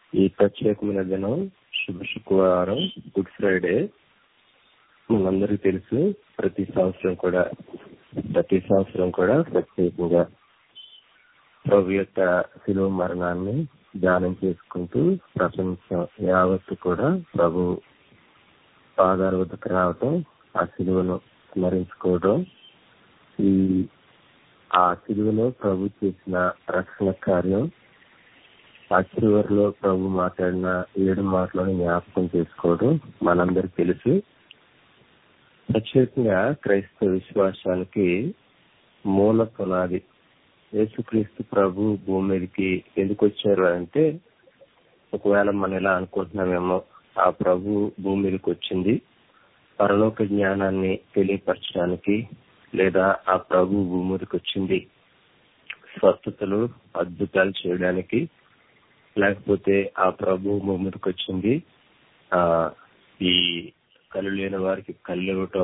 ఈ ప్రత్యేకమైన దినం శుభ శుక్రవారం గుడ్ ఫ్రైడే మనందరికీ తెలుసు ప్రతి సంవత్సరం కూడా ప్రతి సంవత్సరం కూడా ప్రత్యేకంగా ప్రభు యొక్క శిలువ మరణాన్ని ధ్యానం చేసుకుంటూ ప్రపంచం యావత్తు కూడా ప్రభు పాదాల వద్దకు రావటం ఆ శిలువను స్మరించుకోవడం ఈ ఆ శిలువలో ప్రభు చేసిన రక్షణ కార్యం ఆ చివరిలో ప్రభు మాట్లాడిన ఏడు మాటలను జ్ఞాపకం చేసుకోవడం మనందరికి తెలుసు ప్రత్యేకంగా క్రైస్తవ విశ్వాసానికి మూల పునాది యేసుక్రీస్తు ప్రభు భూమి మీదకి ఎందుకు వచ్చారు అంటే ఒకవేళ మనం ఇలా అనుకుంటున్నామేమో ఆ ప్రభు భూమి మీదకి వచ్చింది పరలోక జ్ఞానాన్ని తెలియపరచడానికి లేదా ఆ ప్రభు భూమి మీదకి వచ్చింది స్వస్థతలు అద్భుతాలు చేయడానికి లేకపోతే ఆ ప్రభు భూమి మీదకి వచ్చింది ఆ ఈ కళ్ళు లేని వారికి కళ్ళు ఇవ్వటం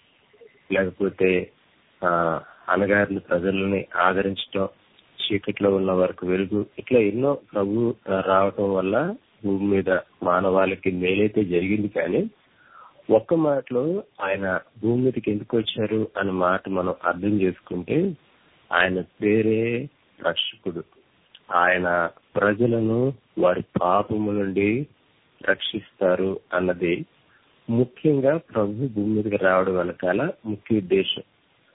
లేకపోతే ఆ అనగారిన ప్రజలని ఆదరించటం చీకట్లో ఉన్న వారికి వెలుగు ఇట్లా ఎన్నో ప్రభు రావటం వల్ల భూమి మీద మానవాళికి మేలైతే జరిగింది కానీ ఒక్క మాటలో ఆయన భూమి మీదకి ఎందుకు వచ్చారు అనే మాట మనం అర్థం చేసుకుంటే ఆయన పేరే రక్షకుడు ఆయన ప్రజలను వారి పాపము నుండి రక్షిస్తారు అన్నది ముఖ్యంగా ప్రభు భూమి మీదకి రావడం వెనకాల ముఖ్య ఉద్దేశం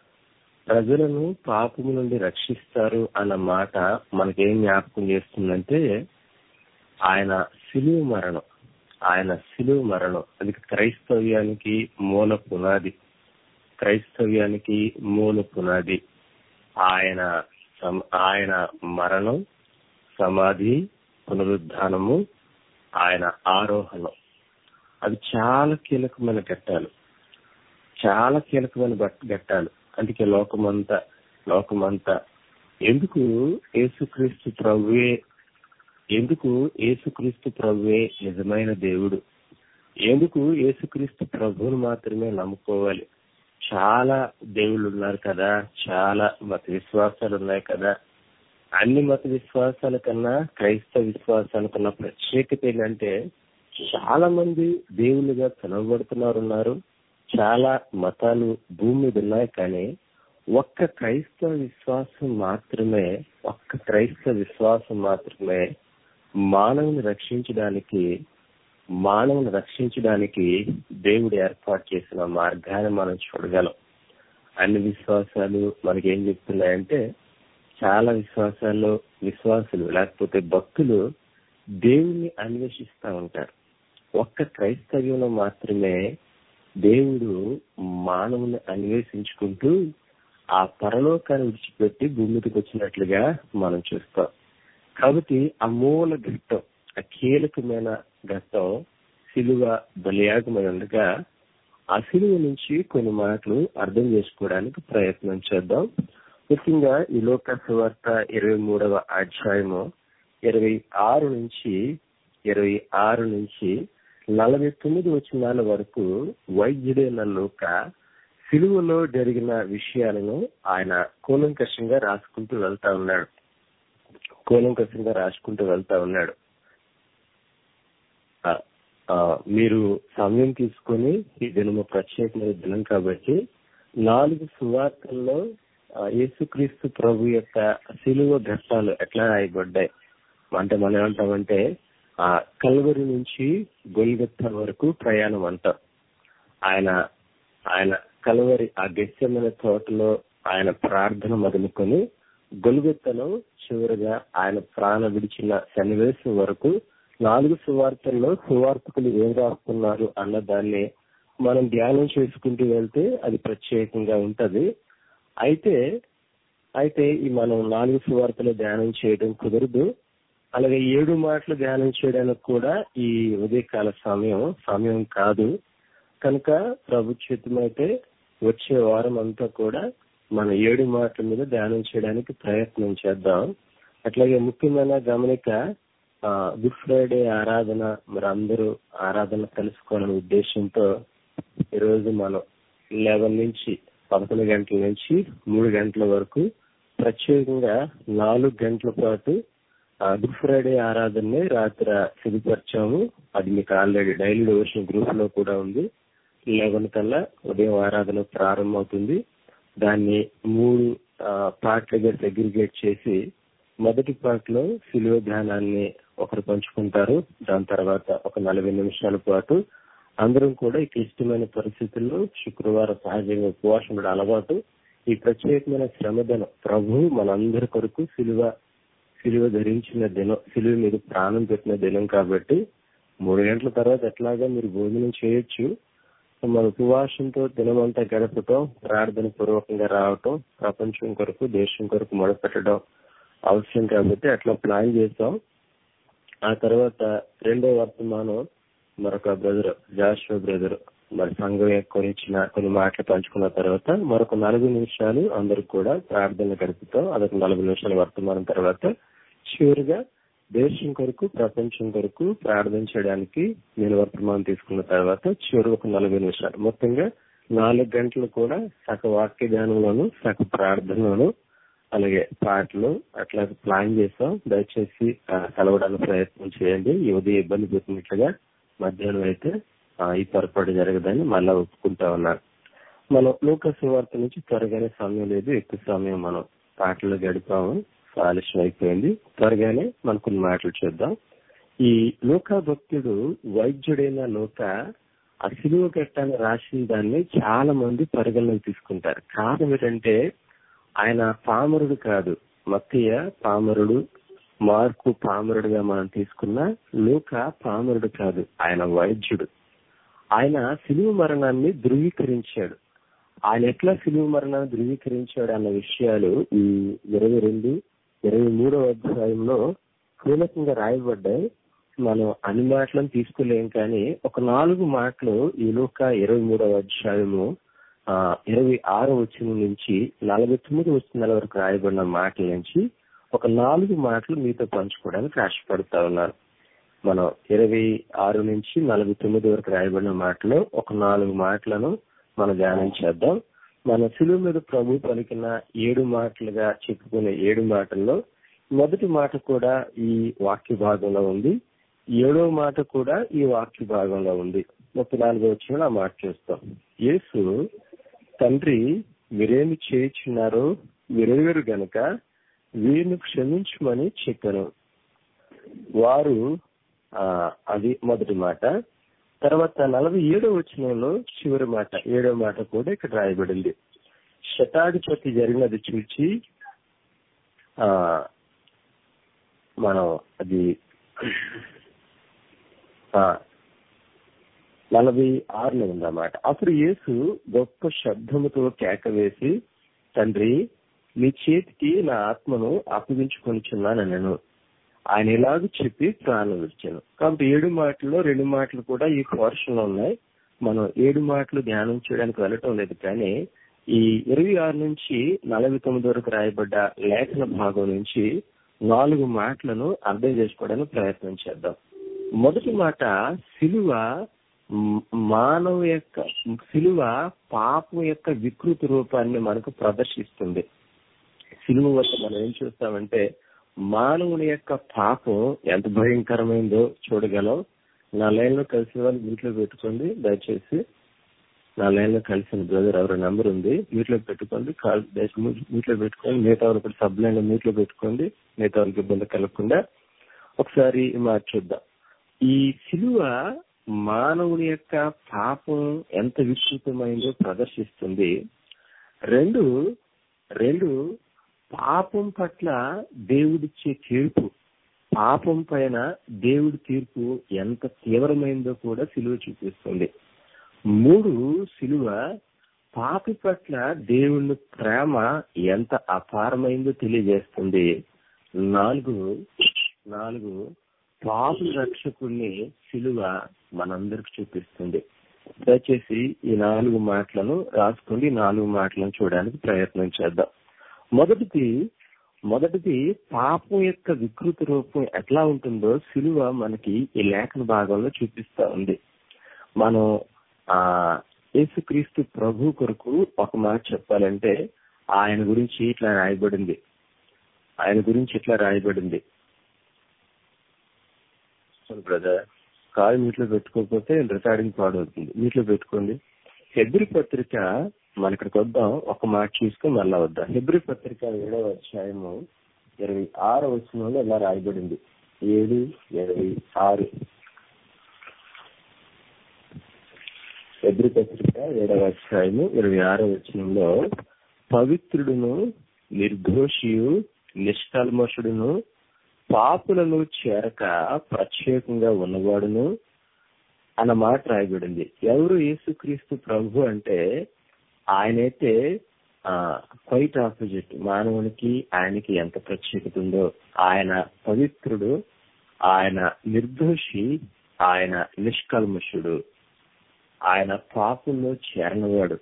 ప్రజలను పాపము నుండి రక్షిస్తారు అన్న మాట మనకేం జ్ఞాపకం చేస్తుందంటే ఆయన సిలువ మరణం ఆయన సిలువ మరణం అది క్రైస్తవ్యానికి మూల పునాది క్రైస్తవ్యానికి మూల పునాది ఆయన ఆయన మరణం సమాధి పునరుద్ధానము ఆయన ఆరోహణం అది చాలా కీలకమైన ఘట్టాలు చాలా కీలకమైన ఘట్టాలు అందుకే లోకమంతా లోకమంతా ఎందుకు యేసుక్రీస్తు ప్రభువే ఎందుకు యేసుక్రీస్తు ప్రభువే నిజమైన దేవుడు ఎందుకు యేసుక్రీస్తు ప్రభువును మాత్రమే నమ్ముకోవాలి చాలా దేవుళ్ళు ఉన్నారు కదా చాలా మత విశ్వాసాలు ఉన్నాయి కదా అన్ని మత విశ్వాసాల కన్నా క్రైస్తవ విశ్వాసాలకున్న ప్రత్యేకత ఏంటంటే చాలా మంది దేవుళ్ళుగా పిలువబడుతున్నారు ఉన్నారు చాలా మతాలు భూమి మీద ఉన్నాయి కానీ ఒక్క క్రైస్తవ విశ్వాసం మాత్రమే ఒక్క క్రైస్తవ విశ్వాసం మాత్రమే మానవుని రక్షించడానికి మానవుని రక్షించడానికి దేవుడు ఏర్పాటు చేసిన మార్గాన్ని మనం చూడగలం అన్ని విశ్వాసాలు మనకి ఏం చెప్తున్నాయంటే చాలా విశ్వాసాల్లో విశ్వాసులు లేకపోతే భక్తులు దేవుణ్ణి అన్వేషిస్తూ ఉంటారు ఒక్క క్రైస్తవ్యంలో మాత్రమే దేవుడు మానవుని అన్వేషించుకుంటూ ఆ పరలోకాన్ని విడిచిపెట్టి భూమి మీదకి వచ్చినట్లుగా మనం చూస్తాం కాబట్టి ఆ మూల ఘట్టం ఆ కీలకమైన ఘట్టం సిలువ బలియాగమై ఉండగా ఆ సిలువ నుంచి కొన్ని మాటలు అర్థం చేసుకోవడానికి ప్రయత్నం చేద్దాం ముఖ్యంగా ఈ లోక సువార్త ఇరవై మూడవ అధ్యాయము ఇరవై ఆరు నుంచి ఇరవై ఆరు నుంచి నలభై తొమ్మిది వచనాల వరకు వైద్యుడైన లోక సిలువలో జరిగిన విషయాలను ఆయన కూలంకషంగా రాసుకుంటూ వెళ్తా ఉన్నాడు కూలంకషంగా రాసుకుంటూ వెళ్తా ఉన్నాడు మీరు సమయం తీసుకొని ఈ దినము ప్రత్యేకమైన దినం కాబట్టి నాలుగు సువార్తల్లో యేసుక్రీస్తు ప్రభు యొక్క సిలువ ఘట్టాలు ఎట్లా రాయబడ్డాయి అంటే మనం ఏమంటామంటే ఆ కల్వరి నుంచి గొల్గొత్త వరకు ప్రయాణం అంటాం ఆయన ఆయన కలవరి ఆ గెస్యమైన తోటలో ఆయన ప్రార్థన మొదలుకొని గొలుగొత్తలో చివరిగా ఆయన ప్రాణ విడిచిన సన్నివేశం వరకు నాలుగు సువార్తల్లో సువార్తకులు ఏం రాస్తున్నారు అన్న దాన్ని మనం ధ్యానం చేసుకుంటూ వెళ్తే అది ప్రత్యేకంగా ఉంటది అయితే అయితే ఈ మనం నాలుగు సువార్తలు ధ్యానం చేయడం కుదరదు అలాగే ఏడు మాటలు ధ్యానం చేయడానికి కూడా ఈ ఉదయకాల సమయం సమయం కాదు కనుక ప్రభుత్వమైతే వచ్చే వారం అంతా కూడా మన ఏడు మాటల మీద ధ్యానం చేయడానికి ప్రయత్నం చేద్దాం అట్లాగే ముఖ్యమైన గమనిక గుడ్ ఫ్రైడే ఆరాధన మరి అందరూ ఆరాధన తెలుసుకోవాలనే ఉద్దేశంతో ఈరోజు మనం లెవెన్ నుంచి పదకొండు గంటల నుంచి మూడు గంటల వరకు ప్రత్యేకంగా నాలుగు గంటల పాటు గుడ్ ఫ్రైడే ఆరాధనని రాత్రి సిద్ధపరిచాము అది మీకు ఆల్రెడీ డైలీ డివోషన్ గ్రూప్ లో కూడా ఉంది లెవెన్ కల్లా ఉదయం ఆరాధన ప్రారంభమవుతుంది దాన్ని మూడు పార్ట్లుగా సెగ్రిగేట్ చేసి మొదటి పార్ట్ లో సిలువ ధ్యానాన్ని ఒకరు పంచుకుంటారు దాని తర్వాత ఒక నలభై నిమిషాల పాటు అందరం కూడా ఈ క్లిష్టమైన పరిస్థితుల్లో శుక్రవారం సహజంగా ఉపవాసం ఉండడం అలవాటు ఈ ప్రత్యేకమైన శ్రమదనం ప్రభు మనందరి కొరకు సిలువ సిలువ ధరించిన దినం సిలువ మీద ప్రాణం పెట్టిన దినం కాబట్టి మూడు గంటల తర్వాత ఎట్లాగా మీరు భోజనం చేయొచ్చు మన ఉపవాసంతో దినమంతా గడపటం ప్రార్థన పూర్వకంగా రావటం ప్రపంచం కొరకు దేశం కొరకు మొదలుపెట్టడం అవసరం కాబట్టి అట్లా ప్లాన్ చేస్తాం ఆ తర్వాత రెండో వర్తమానం మరొక బ్రదర్ జాషువా బ్రదర్ మరి సంఘం కొన్ని ఇచ్చిన కొన్ని మాటలు పంచుకున్న తర్వాత మరొక నలభై నిమిషాలు అందరూ కూడా ప్రార్థన గడుపుతాం అదొక నలభై నిమిషాల వర్తమానం తర్వాత చివరిగా దేశం కొరకు ప్రపంచం కొరకు ప్రార్థన చేయడానికి నేను వర్తమానం తీసుకున్న తర్వాత చివరి ఒక నలభై నిమిషాలు మొత్తంగా నాలుగు గంటలు కూడా సగ వాక్య ధ్యానంలోను సగ ప్రార్థనలోను అలాగే పాటలు అట్లా ప్లాన్ చేస్తాం దయచేసి కలవడానికి ప్రయత్నం చేయండి ఈ ఉదయం ఇబ్బంది పెట్టినట్లుగా మధ్యాహ్నం అయితే ఈ పొరపాటు జరగదని మళ్ళా ఒప్పుకుంటా ఉన్నారు మనం లోకస్ వార్త నుంచి త్వరగానే సమయం లేదు ఎక్కువ సమయం మనం పాటలు గడిపాము ఆలస్యం అయిపోయింది త్వరగానే మనం కొన్ని మాటలు చూద్దాం ఈ లోక భక్తుడు వైద్యుడైన లోక ఆ సిలువ ఘట్టాన్ని రాసిన దాన్ని చాలా మంది పరిగణలోకి తీసుకుంటారు కారణం ఏంటంటే ఆయన పామరుడు కాదు మత్తయ్య పామరుడు మార్కు పామరుడుగా మనం తీసుకున్న లోక పామరుడు కాదు ఆయన వైద్యుడు ఆయన సిలువ మరణాన్ని ధృవీకరించాడు ఆయన ఎట్లా సిలువ మరణాన్ని ధృవీకరించాడు అన్న విషయాలు ఈ ఇరవై రెండు ఇరవై మూడవ అధ్యాయంలో కీలకంగా రాయబడ్డాయి మనం అన్ని మాటలను తీసుకోలేం కానీ ఒక నాలుగు మాటలు ఈ లోక ఇరవై మూడవ అధ్యాయము ఆ ఇరవై ఆరు వచ్చిన నుంచి నలభై తొమ్మిది వచ్చిన వరకు రాయబడిన మాటల నుంచి ఒక నాలుగు మాటలు మీతో పంచుకోవడానికి ఆశపడతా ఉన్నాను మనం ఇరవై ఆరు నుంచి నలభై తొమ్మిది వరకు రాయబడిన మాటలు ఒక నాలుగు మాటలను మనం ధ్యానం చేద్దాం మన సులువు మీద ప్రభు పలికిన ఏడు మాటలుగా చెప్పుకునే ఏడు మాటల్లో మొదటి మాట కూడా ఈ వాక్య భాగంలో ఉంది ఏడో మాట కూడా ఈ వాక్య భాగంలో ఉంది ముప్పై నాలుగో వచ్చిన ఆ మాట చూస్తాం యేసు తండ్రి మీరేమి చేయించున్నారో వీరెవరు గనక వీరిని క్షమించమని చెప్పాను వారు ఆ అది మొదటి మాట తర్వాత నలభై ఏడో వచనంలో చివరి మాట ఏడో మాట కూడా ఇక్కడ రాయబడింది శతాధిపతి జరిగినది చూచి ఆ మనం అది నలభై ఆరులో ఉందన్నమాట అప్పుడు యేసు గొప్ప శబ్దముతో కేక వేసి తండ్రి మీ చేతికి నా ఆత్మను అప్పగించుకొనిచున్నాను నేను ఆయన ఇలాగ చెప్పి ప్రాణం విడిచాను కాబట్టి ఏడు మాటల్లో రెండు మాటలు కూడా ఈ పోర్షన్ లో ఉన్నాయి మనం ఏడు మాటలు ధ్యానం చేయడానికి వెళ్ళటం లేదు కానీ ఈ ఇరవై ఆరు నుంచి నలభై తొమ్మిది వరకు రాయబడ్డ లేఖన భాగం నుంచి నాలుగు మాటలను అర్థం చేసుకోవడానికి ప్రయత్నం చేద్దాం మొదటి మాట సిలువ మానవ యొక్క సిలువ పాపం యొక్క వికృతి రూపాన్ని మనకు ప్రదర్శిస్తుంది సిలువ వద్ద మనం ఏం చూస్తామంటే మానవుని యొక్క పాపం ఎంత భయంకరమైందో చూడగలం నా లైన్లో కలిసిన వాళ్ళు మీట్లో పెట్టుకోండి దయచేసి నా లైన్లో కలిసిన బ్రదర్ ఎవరో నెంబర్ ఉంది మీట్లో పెట్టుకోండి కాల్ మీట్లో పెట్టుకోండి మిగతా వాళ్ళకి సబ్ లైన్ మీట్లో పెట్టుకోండి మిగతా వాళ్ళకి ఇబ్బంది కలగకుండా ఒకసారి మార్చొద్దాం ఈ సిలువ మానవుని యొక్క పాపం ఎంత విస్తృతమైందో ప్రదర్శిస్తుంది రెండు రెండు పాపం పట్ల దేవుడిచ్చే తీర్పు పాపం పైన దేవుడి తీర్పు ఎంత తీవ్రమైందో కూడా సిలువ చూపిస్తుంది మూడు సిలువ పాపి పట్ల దేవుని ప్రేమ ఎంత అపారమైందో తెలియజేస్తుంది నాలుగు నాలుగు పాపు రక్షకుల్ని సిలువ మనందరికి చూపిస్తుంది దయచేసి ఈ నాలుగు మాటలను రాసుకోండి నాలుగు మాటలను చూడడానికి ప్రయత్నం చేద్దాం మొదటిది మొదటిది పాపం యొక్క వికృతి రూపం ఎట్లా ఉంటుందో సిలువ మనకి ఈ లేఖన భాగంలో చూపిస్తా ఉంది మనం ఆ యేసుక్రీస్తు ప్రభు కొరకు ఒక మాట చెప్పాలంటే ఆయన గురించి ఇట్లా రాయబడింది ఆయన గురించి ఇట్లా రాయబడింది పెట్టుకోండి బ్రదర్ కాలు మీట్లో పెట్టుకోకపోతే రికార్డింగ్ పాడవుతుంది మీట్లో పెట్టుకోండి హెబ్రి పత్రిక మన ఇక్కడికి వద్దాం ఒక మాట చూసుకొని మళ్ళా వద్దాం హెబ్రి పత్రిక ఏడవ అధ్యాయము ఇరవై ఆరు వచనంలో ఇలా రాయబడింది ఏడు ఇరవై ఆరు హెబ్రి పత్రిక ఏడవ అధ్యాయము ఇరవై ఆరో వచనంలో పవిత్రుడును నిర్దోషియు నిష్కల్మషుడును పాపులను చేరక ప్రత్యేకంగా ఉన్నవాడును అన్న మాట రాయబడింది ఎవరు యేసుక్రీస్తు ప్రభు అంటే ఆయనైతే క్వైట్ ఆపోజిట్ మానవునికి ఆయనకి ఎంత ప్రత్యేకత ఉందో ఆయన పవిత్రుడు ఆయన నిర్దోషి ఆయన నిష్కల్మషుడు ఆయన పాపుల్లో చేరనవాడు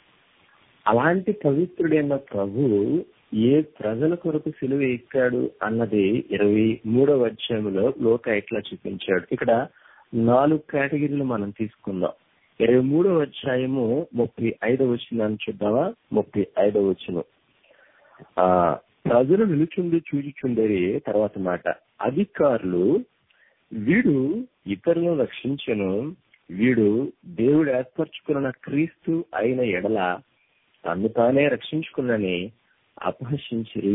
అలాంటి పవిత్రుడైన ప్రభు ఏ ప్రజల కొరకు సిలువ ఎక్కాడు అన్నది ఇరవై మూడవ అధ్యాయంలో లోక ఇట్లా చూపించాడు ఇక్కడ నాలుగు కేటగిరీలు మనం తీసుకుందాం ఇరవై మూడవ అధ్యాయము ముప్పై ఐదవ వచ్చిందని చూద్దామా ముప్పై ఐదవ వచ్చిన ఆ ప్రజలు నిలుచుండి చూచుచుండేది తర్వాత మాట అధికారులు వీడు ఇతరులను రక్షించను వీడు దేవుడు ఏర్పరచుకున్న క్రీస్తు అయిన ఎడల తన్ను తానే రక్షించుకున్నని అపహసించిరి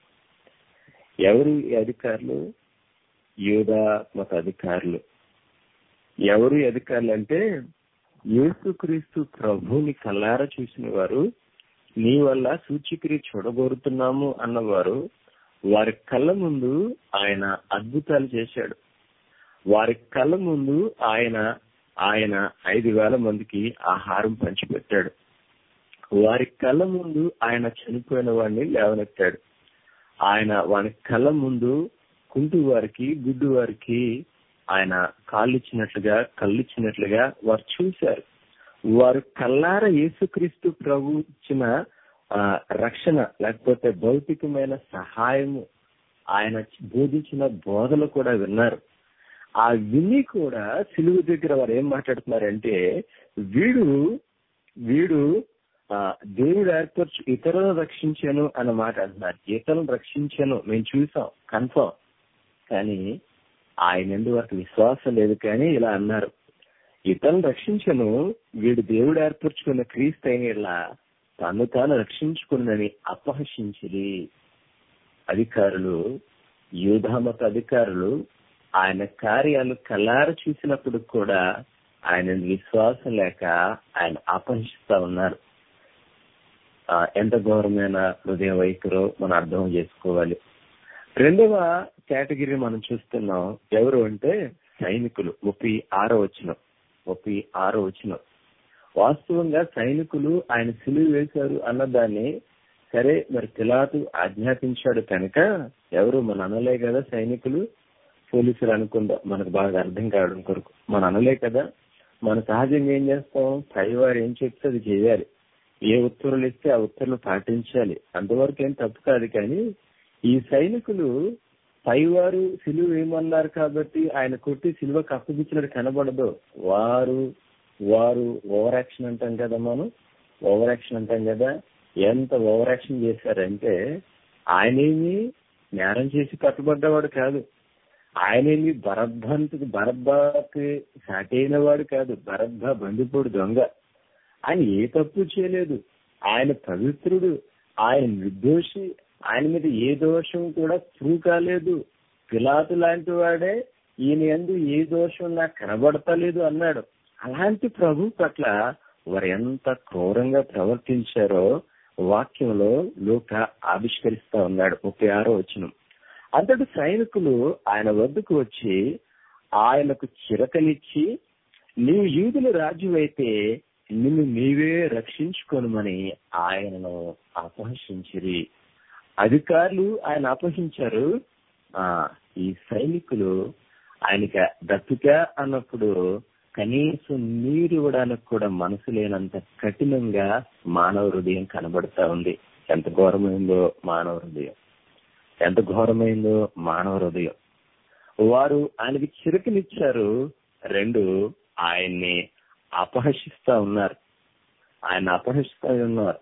ఎవరు ఈ అధికారులు యూదా మత అధికారులు ఎవరు ఈ అధికారులు అంటే యేసుక్రీస్తు ప్రభుని కల్లార చూసిన వారు నీ వల్ల సూచిక్రియ చూడగోరుతున్నాము అన్నవారు వారి కళ్ళ ముందు ఆయన అద్భుతాలు చేశాడు వారి కళ్ళ ముందు ఆయన ఆయన ఐదు వేల మందికి ఆహారం పంచిపెట్టాడు వారి కళ్ళ ముందు ఆయన చనిపోయిన వాడిని లేవనెత్తాడు ఆయన వారి కళ్ళ ముందు కుంటు వారికి గుడ్డు వారికి ఆయన కాళ్ళు ఇచ్చినట్లుగా కళ్ళు ఇచ్చినట్లుగా వారు చూశారు వారు కల్లార యేసుక్రీస్తు ప్రభు ఇచ్చిన రక్షణ లేకపోతే భౌతికమైన సహాయము ఆయన బోధించిన బోధలు కూడా విన్నారు ఆ విని కూడా సిలువు దగ్గర వారు ఏం మాట్లాడుతున్నారంటే వీడు వీడు దేవుడు ఏర్పరచు ఇతరులను రక్షించాను అన్న మాట అంటున్నారు ఇతరులను రక్షించాను మేము చూసాం కన్ఫర్మ్ కానీ ఆయన ఎందు వారికి విశ్వాసం లేదు కానీ ఇలా అన్నారు ఇతరులను రక్షించను వీడు దేవుడు ఏర్పరచుకున్న క్రీస్తు అయిన ఇలా తను తాను రక్షించుకున్నని అపహసించిరి అధికారులు యూధామత అధికారులు ఆయన కార్యాలు కలార చూసినప్పుడు కూడా ఆయన విశ్వాసం లేక ఆయన అపహసిస్తా ఉన్నారు ఎంత ఘోరమైన హృదయ వైఖరో మనం అర్థం చేసుకోవాలి రెండవ కేటగిరీ మనం చూస్తున్నాం ఎవరు అంటే సైనికులు ముప్పై ఆరో వచ్చిన ముప్పై ఆరో వచ్చిన వాస్తవంగా సైనికులు ఆయన సిలువు వేశారు అన్నదాన్ని సరే మరి పిలాతు ఆజ్ఞాపించాడు కనుక ఎవరు మన అనలే కదా సైనికులు పోలీసులు అనుకుందాం మనకు బాగా అర్థం కావడం కొరకు మన అనలే కదా మన సహజంగా ఏం చేస్తాం పైవారు ఏం చెప్తే అది చేయాలి ఏ ఉత్తర్వులు ఇస్తే ఆ ఉత్తర్వులు పాటించాలి అంతవరకు ఏం తప్పు కాదు కానీ ఈ సైనికులు పైవారు సిలువ ఏమన్నారు కాబట్టి ఆయన కొట్టి సిలువ కప్పగించినట్టు కనబడదు వారు వారు ఓవర్ యాక్షన్ అంటాం కదా మనం ఓవర్ యాక్షన్ అంటాం కదా ఎంత ఓవర్ యాక్షన్ చేశారంటే ఆయనేమి నేరం చేసి కట్టుబడ్డవాడు కాదు ఆయనేమి భరద్భంతుకి భరద్భకి సాటైన వాడు కాదు భరద్భ బంధుపోడు దొంగ ఆయన ఏ తప్పు చేయలేదు ఆయన పవిత్రుడు ఆయన నిర్దోషి ఆయన మీద ఏ దోషం కూడా ప్రూవ్ కాలేదు పిలాతు లాంటి వాడే ఈయన ఎందు ఏ దోషం నాకు కనబడతలేదు అన్నాడు అలాంటి ప్రభు పట్ల వారు ఎంత క్రూరంగా ప్రవర్తించారో వాక్యంలో లోక ఆవిష్కరిస్తా ఉన్నాడు ముప్పై ఆరో వచ్చిన అంతటి సైనికులు ఆయన వద్దకు వచ్చి ఆయనకు చిరకనిచ్చి నీవు యూదుల రాజు అయితే నిన్ను నీవే రక్షించుకోనమని ఆయనను అపహసించిరి అధికారులు ఆయన అపహసించారు ఆ ఈ సైనికులు ఆయనకి దత్తుక అన్నప్పుడు కనీసం నీరు ఇవ్వడానికి కూడా మనసు లేనంత కఠినంగా మానవ హృదయం కనబడతా ఉంది ఎంత ఘోరమైందో మానవ హృదయం ఎంత ఘోరమైందో మానవ హృదయం వారు ఆయనకి చిరుకనిచ్చారు రెండు ఆయన్ని అపహసిస్తా ఉన్నారు ఆయన అపహసిస్తా ఉన్నారు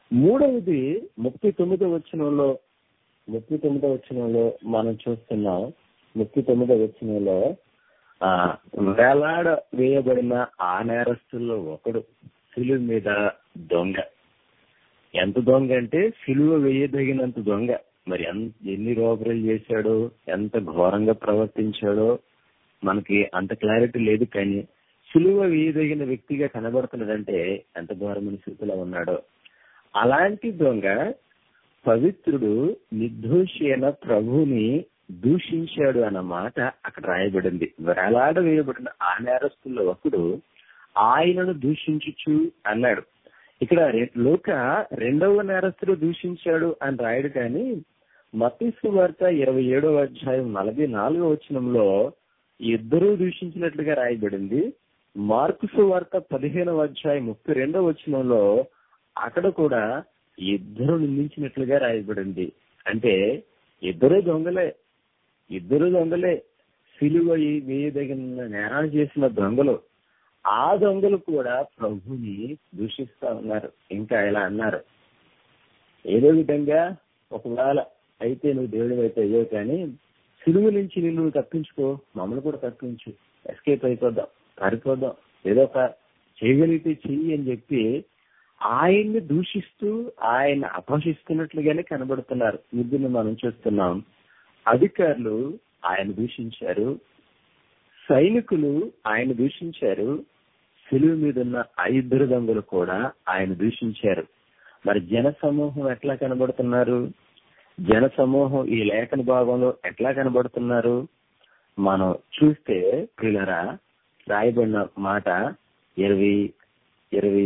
మూడవది ముప్పై తొమ్మిదో వచనంలో ముప్పై తొమ్మిదో వచనంలో మనం చూస్తున్నాం ముప్పై తొమ్మిదో వచనంలో ఆ వేలాడ వేయబడిన ఆ నేరస్తుల్లో ఒకడు సిలువ మీద దొంగ ఎంత దొంగ అంటే సిలువ వేయదగినంత దొంగ మరి ఎంత ఎన్ని రోబరీలు చేశాడో ఎంత ఘోరంగా ప్రవర్తించాడో మనకి అంత క్లారిటీ లేదు కానీ సులువ వేయదగిన వ్యక్తిగా కనబడుతున్నాడంటే ఎంత ఘోరమైన స్థితిలో ఉన్నాడో అలాంటి దొంగ పవిత్రుడు నిర్దోషి అయిన ప్రభుని దూషించాడు అన్న మాట అక్కడ రాయబడింది వేలాడ వేయబడిన ఆ నేరస్తుల్లో ఒకడు ఆయనను దూషించుచు అన్నాడు ఇక్కడ రె- లోక రెండవ నేరస్తుడు దూషించాడు అని రాయడు కానీ మతీసు వార్త ఇరవై ఏడవ అధ్యాయం నలభై నాలుగో వచనంలో ఇద్దరూ దూషించినట్లుగా రాయబడింది మార్కుసు వార్త పదిహేనవ అధ్యాయం ముప్పై రెండవ వచనంలో అక్కడ కూడా ఇద్దరు నిందించినట్లుగా రాయబడింది అంటే ఇద్దరు దొంగలే ఇద్దరు దొంగలే సిలువ వేయదగిన నేరాలు చేసిన దొంగలు ఆ దొంగలు కూడా ప్రభుని దూషిస్తా ఉన్నారు ఇంకా ఇలా అన్నారు ఏదో విధంగా ఒకవేళ అయితే నువ్వు దేవుడు అయితే అయ్యో కానీ సిలువ నుంచి నిన్ను తప్పించుకో మమ్మల్ని కూడా తప్పించు ఎస్కేప్ అయిపోదాం పారిపోదాం ఏదో ఒక చేయగలిగితే చెయ్యి అని చెప్పి ఆయన్ని దూషిస్తూ ఆయన అపహసిస్తున్నట్లుగానే కనబడుతున్నారు ముగ్గురిని మనం చూస్తున్నాం అధికారులు ఆయన దూషించారు సైనికులు ఆయన దూషించారు సిలువ మీద ఉన్న ఆ ఇద్దరు దొంగలు కూడా ఆయన దూషించారు మరి జన సమూహం ఎట్లా కనబడుతున్నారు జన సమూహం ఈ లేఖన భాగంలో ఎట్లా కనబడుతున్నారు మనం చూస్తే ప్రియులరా రాయబడిన మాట ఇరవై ఇరవై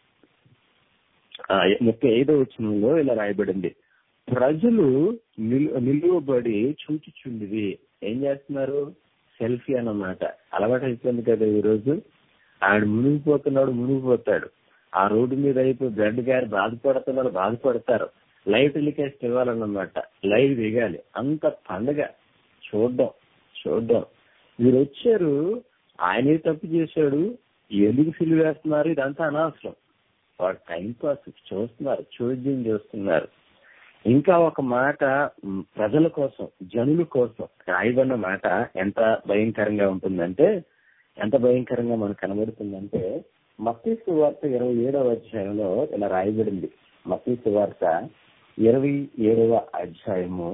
ఆ, ముప్పై ఐదో వచనంలో ఇలా రాయబడింది ప్రజలు నిలు- నిలువబడి చూచుచుండివి ఏం చేస్తున్నారు సెల్ఫీ అన్నమాట అలవాటు అయిపోయింది కదా ఈ రోజు ఆవిడ మునిగిపోతున్నాడు మునిగిపోతాడు ఆ రోడ్డు మీద అయిపోయి బ్లడ్ గారి బాధపడుతున్నారు బాధపడతారు లైవ్ టెలికాస్ట్ ఇవ్వాలన్నమాట లైవ్ దిగాలి అంత పండగ చూడడం చూడడం మీరు వచ్చారు ఆయనే తప్పు చేశాడు ఎందుకు సిల్లు వేస్తున్నారు ఇదంతా అనవసరం వాడు టైం పాస్ చూస్తున్నారు చోద్యం చేస్తున్నారు ఇంకా ఒక మాట మ్, ప్రజల కోసం జనుల కోసం రాయబడిన మాట ఎంత భయంకరంగా ఉంటుందంటే ఎంత భయంకరంగా మనకు కనబడుతుందంటే మత్తీసు వార్త ఇరవై ఏడవ అధ్యాయంలో ఇలా రాయబడింది మత్తీసు వార్త ఇరవై ఏడవ అధ్యాయము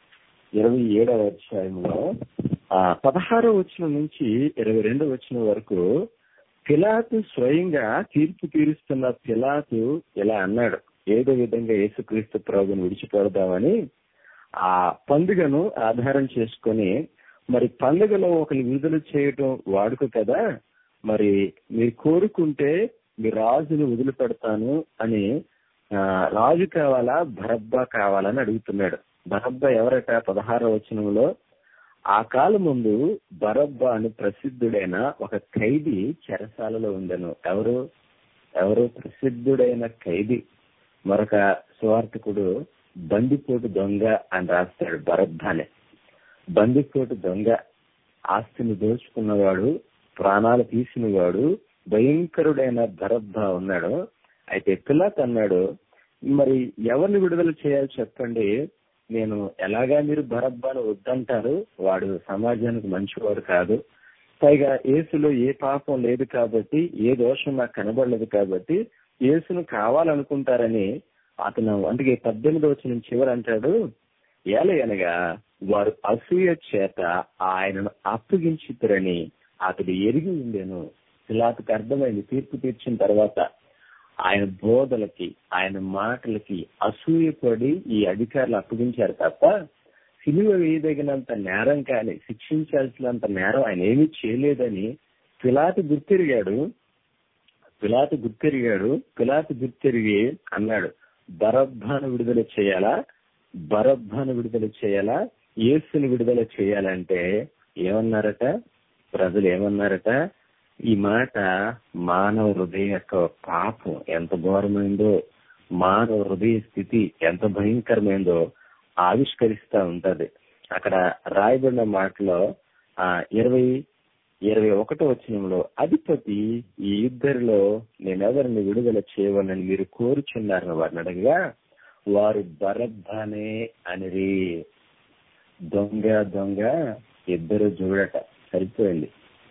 ఇరవై ఏడవ అధ్యాయంలో ఆ పదహారో వచ్చిన నుంచి ఇరవై రెండో వచ్చిన వరకు పిలాతు స్వయంగా తీర్పు తీరుస్తున్న పిలాతు ఇలా అన్నాడు ఏదో విధంగా యేసుక్రీస్తు ప్రభుని విడిచిపెడదామని ఆ పండుగను ఆధారం చేసుకొని మరి పండుగలో ఒకరి విడుదల చేయటం వాడుక కదా మరి మీరు కోరుకుంటే మీ రాజును వదిలిపెడతాను అని ఆ, రాజు కావాలా బరబ్బా కావాలని అడుగుతున్నాడు బరబ్బా ఎవరట పదహారో వచనంలో ఆ కాలం ముందు బరబ్బా అని ప్రసిద్ధుడైన ఒక ఖైదీ చెరసాలలో ఉండను ఎవరు ఎవరు ప్రసిద్ధుడైన ఖైదీ మరొక సువార్థకుడు బందిపోటు దొంగ అని రాస్తాడు బరబ్బానే బందిపోటు దొంగ ఆస్తిని దోచుకున్నవాడు ప్రాణాలు తీసినవాడు భయంకరుడైన బరబ్బా ఉన్నాడు అయితే పిల్లత్ అన్నాడు మరి ఎవరిని విడుదల చేయాలి చెప్పండి నేను ఎలాగా మీరు బరబ్బాను వద్దంటారు వాడు సమాజానికి మంచివాడు కాదు పైగా యేసులో ఏ పాపం లేదు కాబట్టి ఏ దోషం నాకు కనబడలేదు కాబట్టి యేసును కావాలనుకుంటారని అతను అందుకే పద్దెనిమిది వచ్చిన చివరి అంటాడు ఏలయనగా వారు అసూయ చేత ఆయనను అప్పగించుతారని అతడు ఎరిగి ఉండేను పిలాతుకు అర్థమైంది తీర్పు తీర్చిన తర్వాత ఆయన బోధలకి ఆయన మాటలకి అసూయపడి ఈ అధికారులు అప్పగించారు తప్ప సిలువ వేయదగినంత నేరం కానీ శిక్షించాల్సినంత నేరం ఆయన ఏమీ చేయలేదని పిలాతు గుర్తిరిగాడు పిలాతు గుర్తిరిగాడు పిలాతు గుర్తిరిగి అన్నాడు బరబ్బాను విడుదల చేయాలా బరబ్బాను విడుదల చేయాలా యేసుని విడుదల చేయాలంటే ఏమన్నారట ప్రజలు ఏమన్నారట ఈ మాట మానవ హృదయ యొక్క పాపం ఎంత ఘోరమైందో మానవ హృదయ స్థితి ఎంత భయంకరమైందో ఆవిష్కరిస్తా ఉంటది అక్కడ రాయబడిన మాటలో ఆ ఇరవై ఇరవై ఒకటో వచనంలో అధిపతి ఈ ఇద్దరిలో నేనెవరిని విడుదల చేయవలని మీరు కోరుచున్నారని వారిని అడగగా వారు బరబ్బానే అనిరి దొంగ దొంగ ఇద్దరు చూడట సరిపోయింది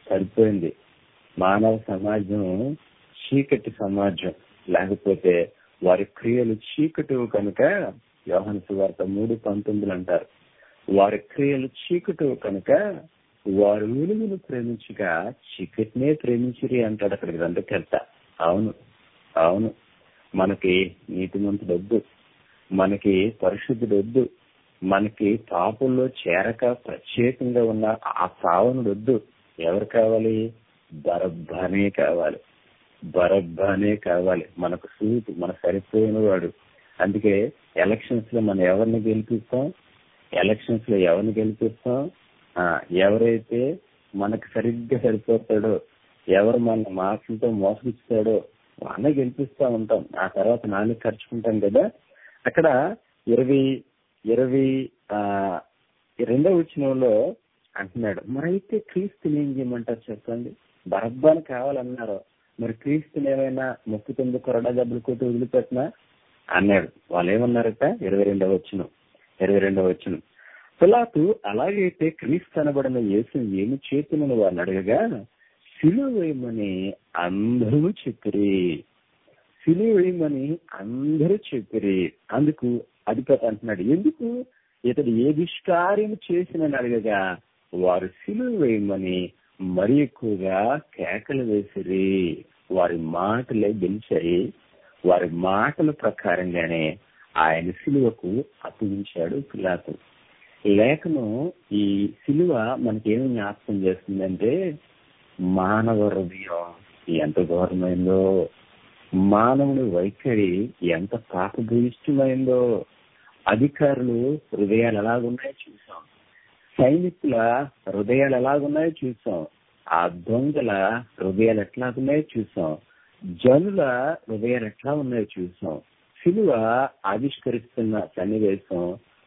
సరిపోయింది మానవ సమాజం చీకటి సమాజం లేకపోతే వారి క్రియలు చీకటి కనుక యోహన్ సువార్త మూడు పంతొమ్మిది అంటారు వారి క్రియలు చీకటి కనుక వారు వెలుగును ప్రేమించగా చీకటినే ప్రేమించిరి అంటాడు అక్కడ గ్రంథకర్త అవును అవును మనకి నీతిమంతుడు వద్దు మనకి పరిశుద్ధుడు వద్దు మనకి పాపంలో చేరక ప్రత్యేకంగా ఉన్న ఆ సావనుడు వద్దు ఎవరు కావాలి బరబ్బానే కావాలి బరబ్బానే కావాలి మనకు సూట్ మన సరిపోయిన వాడు అందుకే ఎలక్షన్స్ లో మనం ఎవరిని గెలిపిస్తాం ఎలక్షన్స్ లో ఎవరిని గెలిపిస్తాం ఆ, ఎవరైతే మనకు సరిగ్గా సరిపోతాడో ఎవరు మన మాటలతో మోసగిస్తాడో వాళ్ళనే గెలిపిస్తా ఉంటాం ఆ తర్వాత నాన్న ఖర్చుకుంటాం కదా అక్కడ ఇరవై ఇరవై ఆ రెండో వచ్చినంలో అంటున్నాడు మరైతే క్రీస్తుని ఏం చేయమంటారు చెప్పండి బరబ్బాని కావాలన్నారు మరి క్రీస్తుని ఏమైనా ముక్కు తొమ్మిది కొరడా దెబ్బలు కొట్టి వదిలిపెట్టినా అన్నాడు వాళ్ళు ఏమన్నారట ఇరవై రెండవ వచ్చిన ఇరవై రెండవ వచ్చిన పిలాతు అలాగైతే క్రీస్తు అనబడిన యేసు ఏమి చేతునని వారిని అడగగా సిలువ వేయమని అందరూ చెప్పిరి సిలువ వేయమని అందరూ చెప్పిరి అందుకు అధిపతి అంటున్నాడు ఎందుకు ఇతడు ఏ దుష్కార్యం చేసినని అడగగా వారు సిలువ వేయమని మరి ఎక్కువగా కేకలు వేసిరి వారి మాటలే గెలిచాయి వారి మాటల ప్రకారంగానే ఆయన సిలువకు అప్పగించాడు పిలాతు లేఖనం ఈ సిలువ మనకేమి జ్ఞాపకం చేస్తుందంటే మానవ హృదయం ఎంత ఘోరమైందో మానవుని వైఖరి ఎంత పాపభూయిష్టమైందో అధికారులు హృదయాలు ఎలాగున్నాయో చూసాం సైనికుల హృదయాలు ఎలాగున్నాయో చూసాం ఆ దొంగల హృదయాలు ఎట్లాగున్నాయో చూసాం జనుల హృదయాలు ఎట్లా ఉన్నాయో చూసాం సిలువ ఆవిష్కరిస్తున్న సన్నివేశం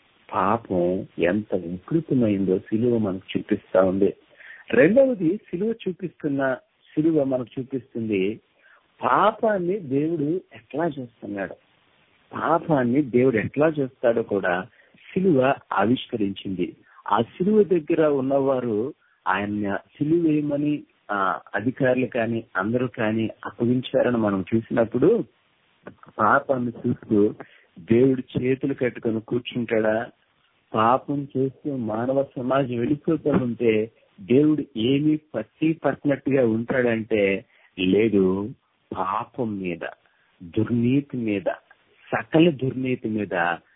పాపం ఎంత వికృతమైందో సిలువ మనకు చూపిస్తా ఉంది రెండవది సిలువ చూపిస్తున్న సిలువ మనకు చూపిస్తుంది పాపాన్ని దేవుడు ఎట్లా చేస్తున్నాడు పాపాన్ని దేవుడు ఎట్లా చేస్తాడో కూడా సిలువ ఆవిష్కరించింది ఆ సిలువ దగ్గర ఉన్నవారు ఆయన సిలువ వేయమని ఆ అధికారులు కానీ అందరూ కానీ అప్పగించారని మనం చూసినప్పుడు పాపాన్ని చూస్తూ దేవుడు చేతులు కట్టుకొని కూర్చుంటాడా పాపం చేస్తూ మానవ సమాజం వెళ్ళిపోతూ ఉంటే దేవుడు ఏమి పట్టి పట్టినట్టుగా ఉంటాడంటే లేదు పాపం మీద దుర్నీతి మీద సకల దుర్నీతి మీద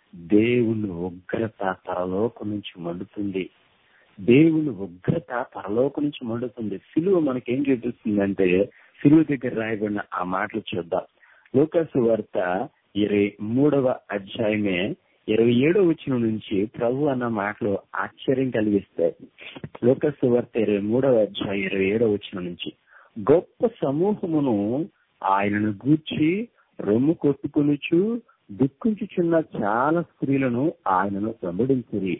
దేవుని ఉగ్రత పరలోకం నుంచి మండుతుంది దేవుని ఉగ్రత పరలోకం నుంచి మండుతుంది సిలువ మనకేం చూపిస్తుందంటే సిలువ దగ్గర రాయబడిన ఆ మాటలు చూద్దాం లోకసు వార్త ఇరవై మూడవ అధ్యాయమే ఇరవై ఏడో వచ్చిన నుంచి ప్రభు అన్న మాటలు ఆశ్చర్యం కలిగిస్తాయి లోకసు వార్త ఇరవై మూడవ అధ్యాయం ఇరవై ఏడో వచ్చిన నుంచి గొప్ప సమూహమును ఆయనను గూర్చి రొమ్ము కొట్టుకొనుచు దుఃఖించుచున్న చాలా స్త్రీలను ఆయనను వెంబడించిరి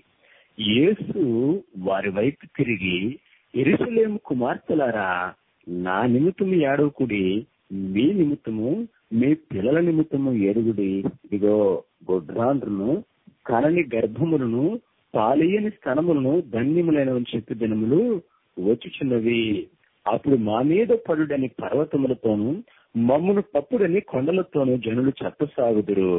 యేసు వారి వైపు తిరిగి ఎరుసలేము కుమార్తెలారా నా నిమిత్తము ఏడవకుడి మీ నిమిత్తము మీ పిల్లల నిమిత్తము ఎరుగుడి ఇదిగో గొడ్రాండ్రును కనని గర్భములను పాలియని స్థనములను ధన్యములైనవని చెప్పి దినములు వచ్చుచున్నవి అప్పుడు మా మీద పడుడని పర్వతములతోనూ మమ్మును తప్పుడని కొండలతోనూ జనులు చెప్పసాగుదురు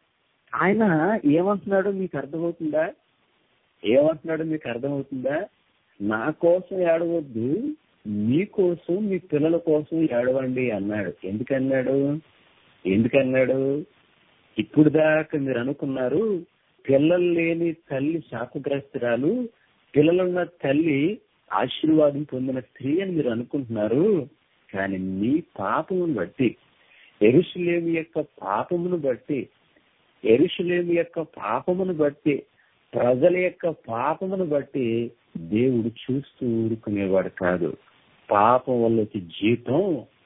ఆయన ఏమంటున్నాడో మీకు అర్థమవుతుందా ఏమంటున్నాడో మీకు అర్థమవుతుందా నా కోసం ఏడవద్దు మీ కోసం మీ పిల్లల కోసం ఏడవండి అన్నాడు ఎందుకన్నాడు ఎందుకన్నాడు ఇప్పుడు దాకా మీరు అనుకున్నారు పిల్లలు లేని తల్లి శాపగ్రస్తురాలు పిల్లలున్న తల్లి ఆశీర్వాదం పొందిన స్త్రీ అని మీరు అనుకుంటున్నారు కానీ మీ పాపమును బట్టి ఎరుషులేమి యొక్క పాపమును బట్టి ఎరుషులేమి యొక్క పాపమును బట్టి ప్రజల యొక్క పాపమును బట్టి దేవుడు చూస్తూ ఊరుకునేవాడు కాదు పాపం వల్ల వచ్చే జీతం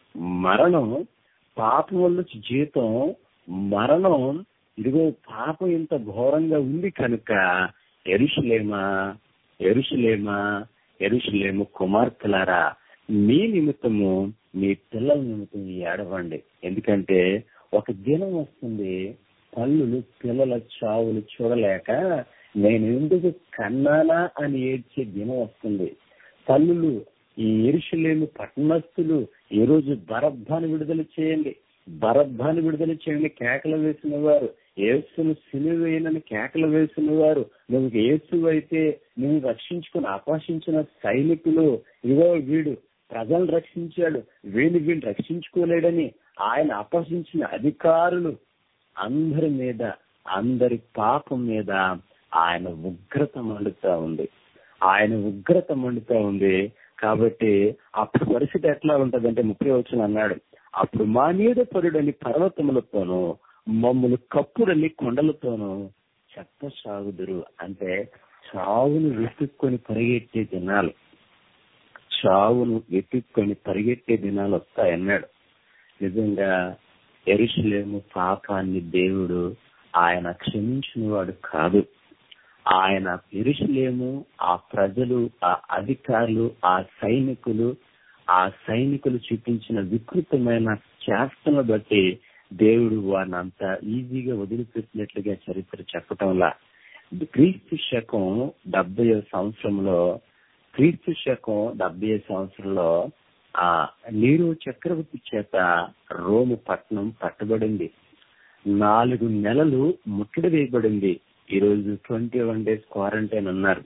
మరణం పాపం వల్ల వచ్చే జీతం మరణం ఇదిగో పాపం ఇంత ఘోరంగా ఉంది కనుక ఎరుషులేమా ఎరుషులేమా ఎరుషులేము కుమార్తెలారా మీ నిమిత్తము మీ పిల్లల నిమిత్తం ఏడవండి ఎందుకంటే ఒక దినం వస్తుంది తల్లులు పిల్లల చావులు చూడలేక నేను ఎందుకు కన్నానా అని ఏడ్చే దినం వస్తుంది తల్లులు ఈ ఎరుషులేమి పట్టణస్థులు ఈ రోజు బరబ్బాను విడుదల చేయండి బరబ్బాను విడుదల చేయండి కేకలు వేసిన వారు యేసును సిలువేయనని కేకలు వేసిన వారు నువ్వు యేసు అయితే నువ్వు రక్షించుకుని ఆపాషించిన సైనికులు ఇగో వీడు ప్రజలను రక్షించాడు వీడిని వీడిని రక్షించుకోలేడని ఆయన అపహసించిన అధికారులు అందరి మీద అందరి పాపం మీద ఆయన ఉగ్రత మండుతా ఉంది ఆయన ఉగ్రత మండుతా ఉంది కాబట్టి అప్పుడు పరిస్థితి ఎట్లా ఉంటదంటే ముప్పై వచ్చిన అన్నాడు అప్పుడు మా మీద పరుడని పర్వతములతోనూ మమ్మల్ని కప్పుడని కొండలతోనూ చెత్త సాగుదురు అంటే చావును వెతుక్కొని పరిగెట్టే దినాలు చావును వెతుక్కొని పరిగెట్టే దినాలు వస్తాయన్నాడు నిజంగా ఎరుసలేము పాపాన్ని దేవుడు ఆయన క్షమించిన వాడు కాదు ఆయన ఎరుసలేము ఆ ప్రజలు ఆ అధికారులు ఆ సైనికులు ఆ సైనికులు చూపించిన వికృతమైన చేష్టను బట్టి దేవుడు వారిని అంత ఈజీగా వదిలిపెట్టినట్లుగా చరిత్ర చెప్పటంలా క్రీస్తు శకం డెబ్బై సంవత్సరంలో క్రీస్తు శకం డెబ్బై సంవత్సరంలో ఆ నీరు చక్రవర్తి చేత రోము పట్టణం పట్టబడింది నాలుగు నెలలు ముట్టడి వేయబడింది ఈ రోజు ట్వంటీ వన్ డేస్ క్వారంటైన్ అన్నారు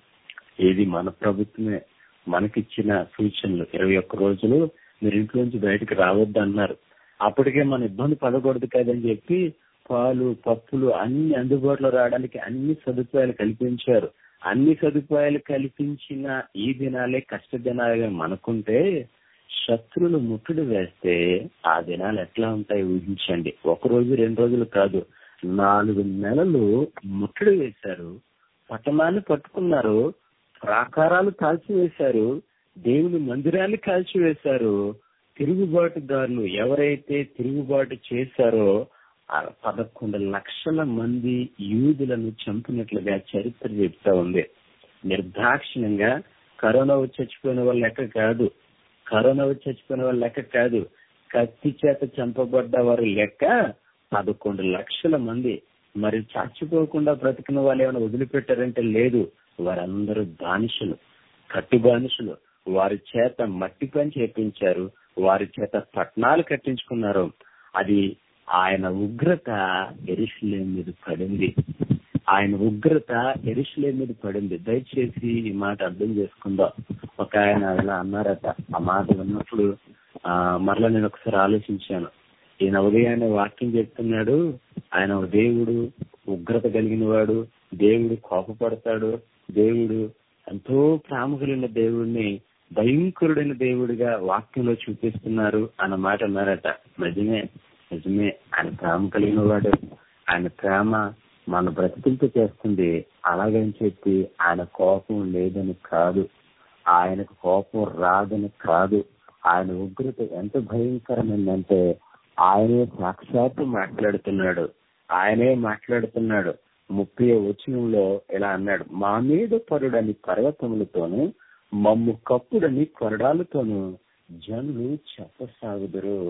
ఇది మన ప్రభుత్వమే మనకిచ్చిన సూచనలు ఇరవై ఒక్క రోజులు మీరు ఇంట్లోంచి బయటకు రావద్దు అన్నారు అప్పటికే మన ఇబ్బంది పడకూడదు కదని చెప్పి పాలు పప్పులు అన్ని అందుబాటులో రావడానికి అన్ని సదుపాయాలు కల్పించారు అన్ని సదుపాయాలు కల్పించిన ఈ దినాలే కష్ట దినాలుగా మనకుంటే శత్రులు ముట్టుడు వేస్తే ఆ దినాలు ఎట్లా ఉంటాయి ఊహించండి ఒక రోజు రెండు రోజులు కాదు నాలుగు నెలలు ముట్టడి వేశారు పట్టణాన్ని పట్టుకున్నారు ప్రాకారాలు కాల్చివేశారు దేవుని మందిరాన్ని కాల్చివేశారు తిరుగుబాటుదారులు ఎవరైతే తిరుగుబాటు చేశారో ఆ పదకొండు లక్షల మంది యూదులను చంపినట్లుగా చరిత్ర చెప్తా ఉంది నిర్దాక్షిణ్యంగా కరోనా వచ్చి చచ్చిపోయిన వాళ్ళ లెక్క కాదు కరోనా వచ్చి చచ్చిపోయిన వాళ్ళ లెక్క కాదు కత్తి చేత చంపబడ్డ వారి లెక్క పదకొండు లక్షల మంది మరి చచ్చిపోకుండా బ్రతికిన వాళ్ళు ఏమైనా వదిలిపెట్టారంటే లేదు వారందరూ బానిసలు కట్టు బానిసలు వారి చేత మట్టి పని చేపించారు వారి చేత పట్నాలు కట్టించుకున్నారు అది ఆయన ఉగ్రత ఎరుషులే మీద పడింది ఆయన ఉగ్రత ఎరుషులే మీద పడింది దయచేసి ఈ మాట అర్థం చేసుకుందాం ఒక ఆయన ఇలా అన్నారట ఆ మాట విన్నప్పుడు ఆ మరలా నేను ఒకసారి ఆలోచించాను ఈయన ఉదయాన్నే వాక్యం చెప్తున్నాడు ఆయన ఒక దేవుడు ఉగ్రత కలిగిన వాడు దేవుడు కోపపడతాడు దేవుడు ఎంతో ప్రేమ కలిగిన దేవుడిని భయంకరుడైన దేవుడిగా వాక్యంలో చూపిస్తున్నారు అన్న మాట అన్నారట నిజమే నిజమే ఆయన ప్రేమ కలిగిన వాడు ఆయన ప్రేమ మన బ్రతికింపు చేస్తుంది అలాగని చెప్పి ఆయన కోపం లేదని కాదు ఆయనకు కోపం రాదని కాదు ఆయన ఉగ్రత ఎంత భయంకరమైందంటే ఆయనే సాక్షాత్తు మాట్లాడుతున్నాడు ఆయనే మాట్లాడుతున్నాడు ముప్పై వచనంలో ఇలా అన్నాడు మా మీద పరుడని పర్వతములతోనూ మమ్ము కప్పుడని కొరడాలతోనూ జనులు చెప్పసాగుదురు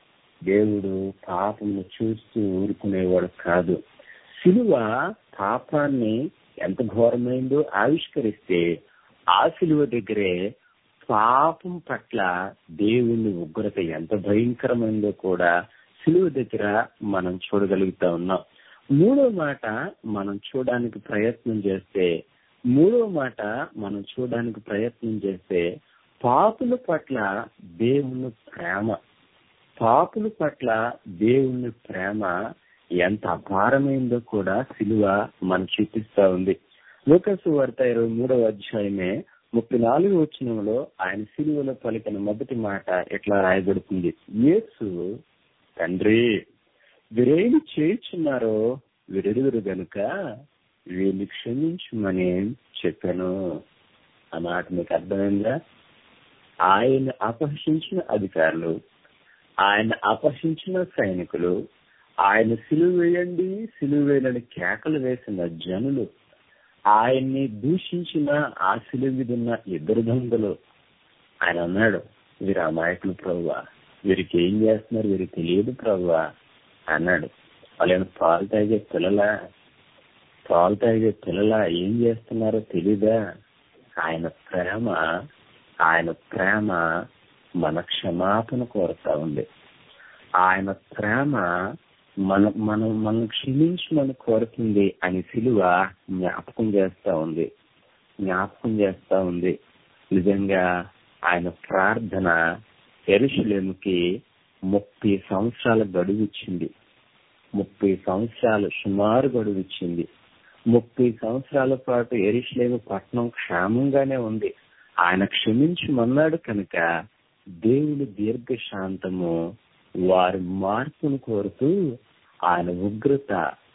దేవుడు పాపమును చూస్తూ ఊరుకునేవాడు కాదు సిలువ పాపాన్ని ఎంత ఘోరమైందో ఆవిష్కరిస్తే ఆ సిలువ దగ్గరే పాపం పట్ల దేవుని ఉగ్రత ఎంత భయంకరమైందో కూడా సిలువ దగ్గర మనం చూడగలుగుతా ఉన్నాం మూడో మాట మనం చూడడానికి ప్రయత్నం చేస్తే మూడో మాట మనం చూడడానికి ప్రయత్నం చేస్తే పాపుల పట్ల దేవుని ప్రేమ పాపుల పట్ల దేవుని ప్రేమ ఎంత అపారమైందో కూడా సిలువ మనం చూపిస్తా ఉంది లోకసు వార్త ఇరవై మూడవ అధ్యాయమే ముప్పై నాలుగు వచ్చినంలో ఆయన సిలువలో పలికిన మొదటి మాట ఎట్లా రాయబడుతుంది యేసు తండ్రి వీరేమి చేయుచున్నారో వీరెరుగురు గనుక వీళ్ళు క్షమించమని చెప్పాను ఆ మాట మీకు అర్థమైందా ఆయన అపహసించిన అధికారులు ఆయన అపహసించిన సైనికులు ఆయన సిలువ వేయండి సిలువ వేయని కేకలు వేసిన జనులు ఆయన్ని దూషించిన ఆ సిలువ మీద ఉన్న ఇద్దరు దొంగలు ఆయన అన్నాడు వీరు అమాయకులు ప్రభువా వీరికి ఏం చేస్తున్నారు వీరికి తెలియదు ప్రభువా అన్నాడు వాళ్ళని పాలు తాగే పిల్లలా పాలు తాగే పిల్లలా ఏం చేస్తున్నారో తెలీదా ఆయన ప్రేమ ఆయన ప్రేమ మన క్షమాపణ కోరుతా ఉంది ఆయన ప్రేమ మన మనం మనం క్షమించమని కోరుతుంది అని సిలువ జ్ఞాపకం చేస్తా ఉంది జ్ఞాపకం చేస్తా ఉంది నిజంగా ఆయన ప్రార్థన ఎరుషులేముకి ముప్పై సంవత్సరాల గడువు ఇచ్చింది ముప్పై సంవత్సరాలు సుమారు గడువు ఇచ్చింది ముప్పై సంవత్సరాల పాటు ఎరుషులేము పట్టణం క్షేమంగానే ఉంది ఆయన క్షమించమన్నాడు కనుక దేవుని దీర్ఘశాంతము వారి మార్పును కోరుతూ ఆయన ఉగ్రత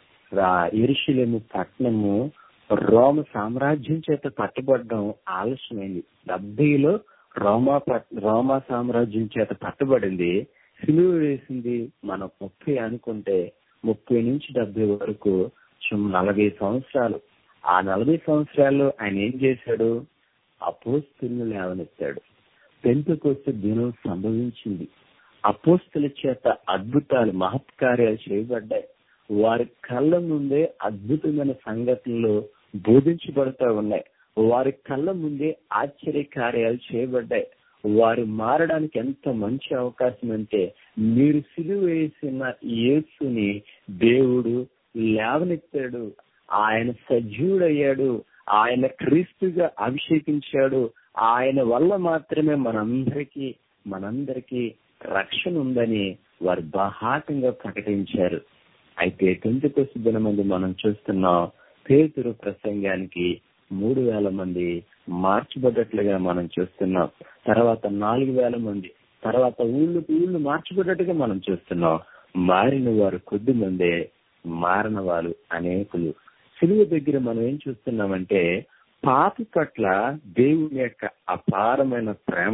ఎరుషులేము పట్టణము రోమ సామ్రాజ్యం చేత పట్టబడడం ఆలస్యమైంది డెబ్బైలో రోమా రోమా సామ్రాజ్యం చేత పట్టబడింది సిలువ వేసింది మనం ముప్పై అనుకుంటే ముప్పై నుంచి డెబ్బై వరకు నలభై సంవత్సరాలు ఆ నలభై సంవత్సరాలు ఆయన ఏం చేశాడు అపోస్తులను లేవనెత్తాడు పెంతుకొస్తే దినం సంభవించింది అపోస్తుల చేత అద్భుతాలు మహత్కార్యాలు చేయబడ్డాయి వారి కళ్ళ ముందే అద్భుతమైన సంఘటనలు బోధించబడుతూ ఉన్నాయి వారి కళ్ళ ముందే ఆశ్చర్య కార్యాలు చేయబడ్డాయి వారు మారడానికి ఎంత మంచి అవకాశం అంటే మీరు సిలువ వేసిన యేసుని దేవుడు లేవనెత్తాడు ఆయన సజీవుడయ్యాడు ఆయన క్రీస్తుగా అభిషేకించాడు ఆయన వల్ల మాత్రమే మనందరికీ మనందరికీ రక్షణ ఉందని వారు బాహాటంగా ప్రకటించారు అయితే పెంచుకొస్తు దినమంది మనం చూస్తున్నాం పేతురు ప్రసంగానికి మూడు వేల మంది మార్చబడ్డట్లుగా మనం చూస్తున్నాం తర్వాత నాలుగు వేల మంది తర్వాత ఊళ్ళు ఊళ్ళు మార్చబడ్డట్టుగా మనం చూస్తున్నాం మారిన వారు కొద్ది మందే మారిన వారు అనేకులు సిలువ దగ్గర మనం ఏం చూస్తున్నామంటే పాపి పట్ల దేవుని యొక్క అపారమైన ప్రేమ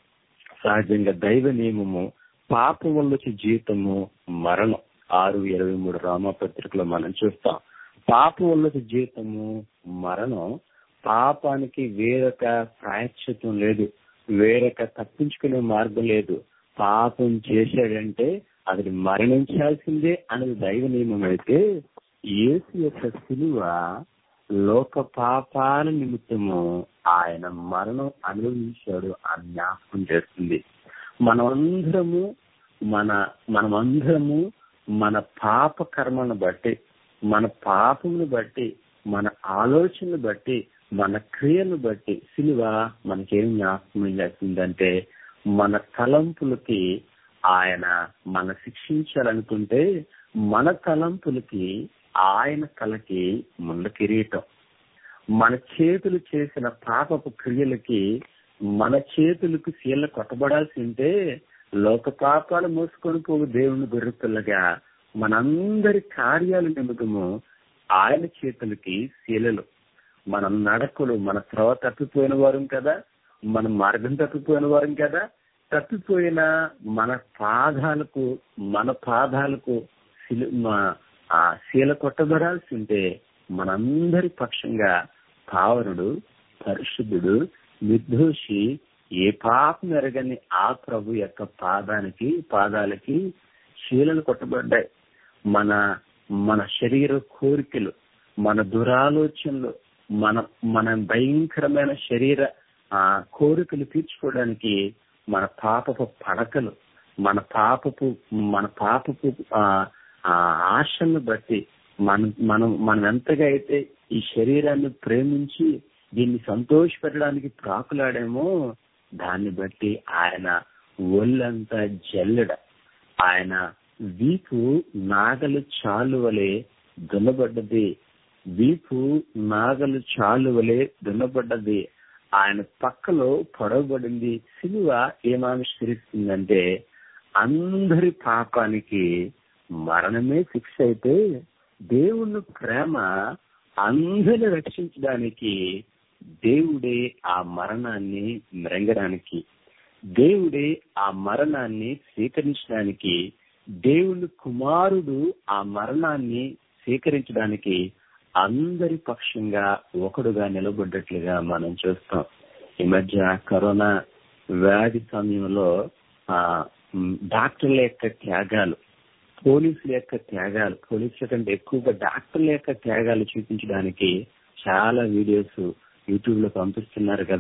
సహజంగా దైవ నియమము పాపం వల్ల వచ్చే జీవితము మరణం ఆరు ఇరవై మూడు రామపత్రికలో మనం చూస్తాం పాపం వల్ల వచ్చే జీవితము మరణం పాపానికి వేరొక ప్రాయశ్చితం లేదు వేరొక తప్పించుకునే మార్గం లేదు పాపం చేశాడంటే అది మరణించాల్సిందే అనేది దైవ నియమం అయితే యేసు యొక్క సిలువ లోక పాపాల నిమిత్తము ఆయన మరణం అనుభవించాడు అని జ్ఞాపకం చేస్తుంది మనమందరము మన మనమందరము మన పాప కర్మను బట్టి మన పాపమును బట్టి మన ఆలోచనను బట్టి మన క్రియను బట్టి సిలువ మనకేం జ్ఞాపకం చేస్తుందంటే మన తలంపులకి ఆయన మన శిక్షించాలనుకుంటే మన తలంపులకి ఆయన కలకి ముందు కిరీటం మన చేతులు చేసిన పాపపు క్రియలకి మన చేతులకు శీల కొట్టబడాల్సి ఉంటే లోక పాపాలు మోసుకొని పోగు దేవుని గొర్రెపిల్లగా మనందరి కార్యాల నిమిత్తము ఆయన చేతులకి శీలలు మన నడకలు మన త్రవ తప్పిపోయిన వారం కదా మన మార్గం తప్పిపోయిన వారం కదా తప్పిపోయిన మన పాదాలకు మన పాదాలకు ఆ శీల కొట్టబడాల్సి ఉంటే మనందరి పక్షంగా పావనుడు పరిశుద్ధుడు నిర్దోషి ఏ పాపం ఎరగని ఆ ప్రభు యొక్క పాదానికి పాదాలకి శీలలు కొట్టబడ్డాయి మన మన శరీర కోరికలు మన దురాలోచనలు మన మన భయంకరమైన శరీర ఆ కోరికలు తీర్చుకోవడానికి మన పాపపు పడకలు మన పాపపు మన పాపపు ఆ ఆశను బట్టి మనం మనం మనం ఎంతగా అయితే ఈ శరీరాన్ని ప్రేమించి దీన్ని సంతోషపెట్టడానికి ప్రాకులాడేమో దాన్ని బట్టి ఆయన ఒళ్ళంతా జల్లెడ ఆయన వీపు నాగలు చాలు వలె దున్నబడ్డది వీపు నాగలు చాలు వలె దున్నబడ్డది ఆయన పక్కలో పొడవబడింది సిలువ ఏమావిష్కరిస్తుందంటే అందరి పాపానికి మరణమే శిక్ష అయితే దేవుని ప్రేమ అందరిని రక్షించడానికి దేవుడే ఆ మరణాన్ని మ్రంగడానికి దేవుడే ఆ మరణాన్ని స్వీకరించడానికి దేవుని కుమారుడు ఆ మరణాన్ని స్వీకరించడానికి అందరి పక్షంగా ఒకడుగా నిలబడ్డట్లుగా మనం చూస్తాం ఈ మధ్య కరోనా వ్యాధి సమయంలో ఆ డాక్టర్ల యొక్క త్యాగాలు పోలీసుల యొక్క త్యాగాలు పోలీసుల కంటే ఎక్కువగా డాక్టర్ల యొక్క త్యాగాలు చూపించడానికి చాలా వీడియోస్ యూట్యూబ్ లో పంపిస్తున్నారు కదా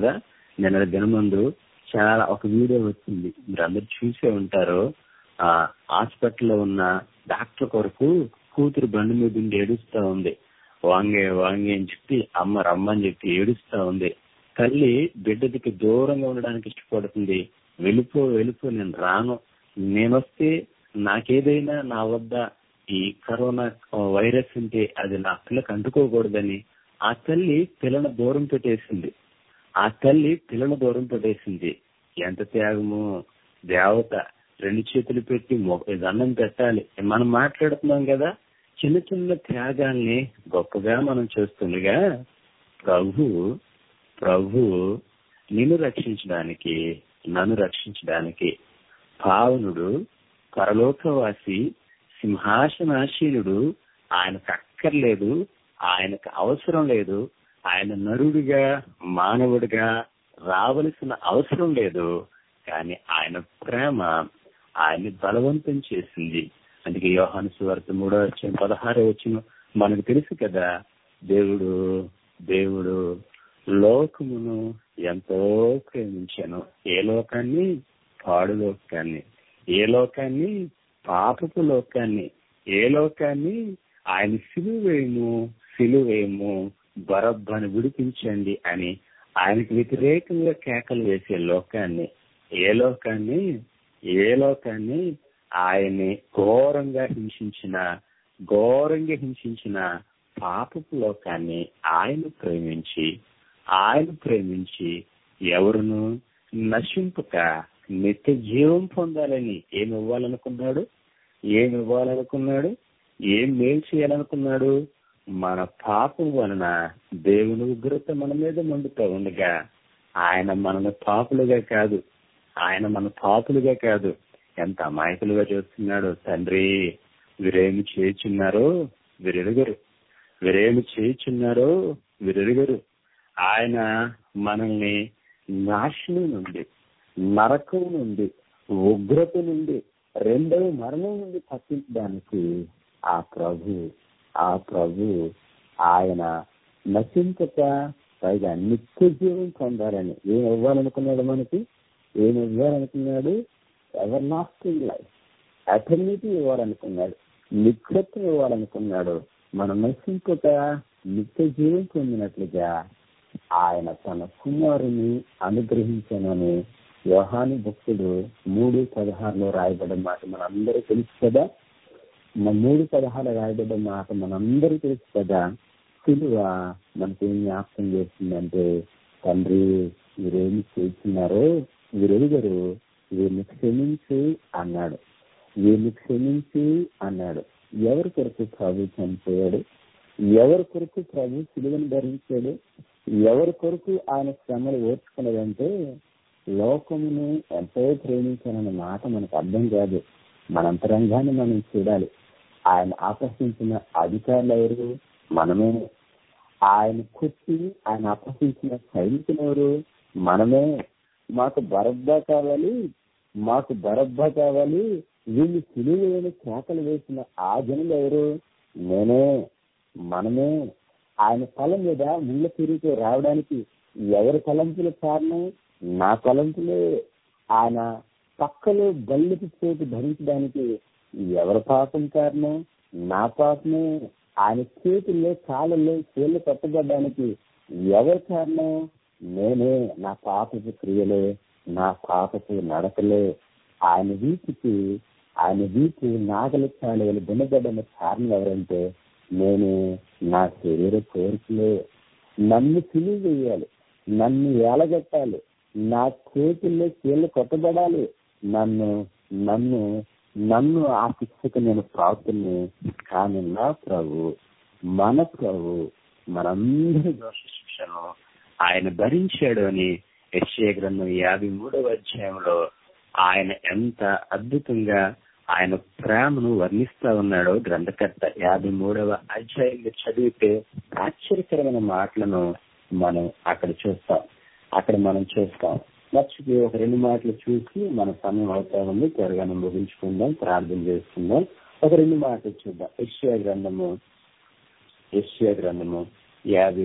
నిన్న దినమందు చాలా ఒక వీడియో వచ్చింది మీరు అందరు చూసే ఉంటారు ఆ హాస్పిటల్లో ఉన్న డాక్టర్ కొరకు కూతురు బండి మీద ఉండి ఏడుస్తా ఉంది వాంగే వాంగే అని చెప్పి అమ్మ రమ్మని చెప్పి ఏడుస్తా ఉంది తల్లి బిడ్డదికి దూరంగా ఉండడానికి ఇష్టపడుతుంది వెళ్ళిపో వెళ్ళిపో నేను రాను నేనొస్తే నాకేదైనా నా వద్ద ఈ కరోనా వైరస్ ఉంటే అది నా పిల్లకి అంటుకోకూడదని ఆ తల్లి పిల్లను దూరం పెట్టేసింది ఆ తల్లి పిల్లను దూరం పెట్టేసింది ఎంత త్యాగము దేవత రెండు చేతులు పెట్టి దండం పెట్టాలి మనం మాట్లాడుతున్నాం కదా చిన్న చిన్న త్యాగాల్ని గొప్పగా మనం చేస్తుండగా ప్రభు ప్రభు నిన్ను రక్షించడానికి నన్ను రక్షించడానికి పావనుడు పరలోకవాసి సింహాసనాశీనుడు ఆయనకు అక్కర్లేదు ఆయనకు అవసరం లేదు ఆయన నరుడిగా మానవుడిగా రావలసిన అవసరం లేదు కానీ ఆయన ప్రేమ ఆయన్ని బలవంతం చేసింది అందుకే యోహాను సువార్త మూడో వచ్చిన పదహారో వచ్చిన మనకు తెలుసు కదా దేవుడు దేవుడు లోకమును ఎంతో ప్రేమించాను ఏ లోకాన్ని పాడు లోకాన్ని ఏ లోకాన్ని పాపపు లోకాన్ని ఏ లోకాన్ని ఆయన సిలువేము సిలువేము బరబ్బను విడిపించండి అని ఆయనకు వ్యతిరేకంగా కేకలు వేసే లోకాన్ని ఏ లోకాన్ని ఏ లోకాన్ని ఆయన్ని ఘోరంగా హింసించిన ఘోరంగా హింసించిన పాపపు లోకాన్ని ఆయన ప్రేమించి ఆయన ప్రేమించి ఎవరును నశింపక నిత్య జీవం పొందాలని ఏమి ఇవ్వాలనుకున్నాడు ఏమి ఇవ్వాలనుకున్నాడు ఏం మేలు చేయాలనుకున్నాడు మన పాపం వలన దేవుని ఉగ్రత మన మీద మండుతూ ఉండగా ఆయన మనల్ని పాపులుగా కాదు ఆయన మన పాపులుగా కాదు ఎంత అమాయకులుగా చూస్తున్నాడు తండ్రి వీరేమి చేయుచున్నారో వీరెరుగరు వీరేమి చేయుచున్నారో వీరెరుగరు ఆయన మనల్ని నాశనం నుండి నరకం నుండి ఉగ్రత నుండి రెండవ మరణం నుండి తప్పించడానికి ఆ ప్రభు ఆ ప్రభు ఆయన నశించక పైగా నిత్య జీవం పొందాలని ఏం ఇవ్వాలనుకున్నాడు మనకి ఏం ఇవ్వాలనుకున్నాడు ఎవర్ లాస్టింగ్ లైఫ్ అటర్నిటీ ఇవ్వాలనుకున్నాడు నిత్యత్వం ఇవ్వాలనుకున్నాడు మనం నశింపక నిత్య జీవం పొందినట్లుగా ఆయన తన కుమారుని అనుగ్రహించానని యోహాని భక్తుడు మూడు పదహారులో రాయబడ్డ మాట మనందరూ తెలుసు కదా మన మూడు పదహారు రాయబడ్డ మాట మనందరూ తెలుసు కదా సిలువ మనకి ఏం జ్ఞాపకం చేస్తుందంటే తండ్రి వీరేమి చేస్తున్నారో వీరెరుగరు వీరిని క్షమించు అన్నాడు వీరిని క్షమించు అన్నాడు ఎవరి కొరకు ప్రభు చనిపోయాడు ఎవరి కొరకు ప్రభు సిలువను ధరించాడు ఎవరి కొరకు ఆయన శ్రమలు ఓర్చుకున్నదంటే లోకమును ఎంతో ప్రేమించాలన్న మాట మనకు అర్థం కాదు మన అంతరంగాన్ని మనం చూడాలి ఆయన ఆకర్షించిన అధికారులు ఎవరు మనమే ఆయన కొట్టి ఆయన ఆకర్షించిన సైనికులు ఎవరు మనమే మాకు బరబ్బా కావాలి మాకు బరబ్బా కావాలి వీళ్ళు సిలువైన కేకలు వేసిన ఆ జనులు ఎవరు నేనే మనమే ఆయన తలం మీద ముళ్ళ తిరిగి రావడానికి ఎవరి తలంపుల కారణం నా తలంపులే ఆయన పక్కలో బల్లికి చోటు భరించడానికి ఎవరి పాపం కారణం నా పాపమే ఆయన చేతుల్లో కాళ్ళల్లో చేళ్ళు కట్టబడ్డానికి ఎవరి కారణం నేనే నా పాపపు క్రియలే నా పాపపు నడకలే ఆయన వీటికి ఆయన వీటి నాగలి చాలలు దున్నబడ్డన కారణం ఎవరంటే నేను నా శరీర కోరికలే నన్ను సిలువ వేయాలి నన్ను ఏలగట్టాలి నా చేతుల్లో కీళ్ళు కొట్టబడాలి నన్ను నన్ను నన్ను ఆ శిక్షకు నేను ప్రాప్తుని కానీ నా ప్రభు మన ప్రభు మనందరి దోష శిక్షను ఆయన భరించాడు అని యశ్య గ్రంథం యాభై మూడవ అధ్యాయంలో ఆయన ఎంత అద్భుతంగా ఆయన ప్రేమను వర్ణిస్తా ఉన్నాడో గ్రంథకర్త యాభై మూడవ అధ్యాయంలో చదివితే ఆశ్చర్యకరమైన మాటలను మనం అక్కడ చూస్తాం అక్కడ మనం చూస్తాం మర్చిపోయి ఒక రెండు మాటలు చూసి మన సమయం అవుతా ఉంది త్వరగా ముగించుకుందాం ప్రార్థన చేసుకుందాం ఒక రెండు మాటలు చూద్దాం యశ్యా గ్రంథము యశ్యా గ్రంథము యాభై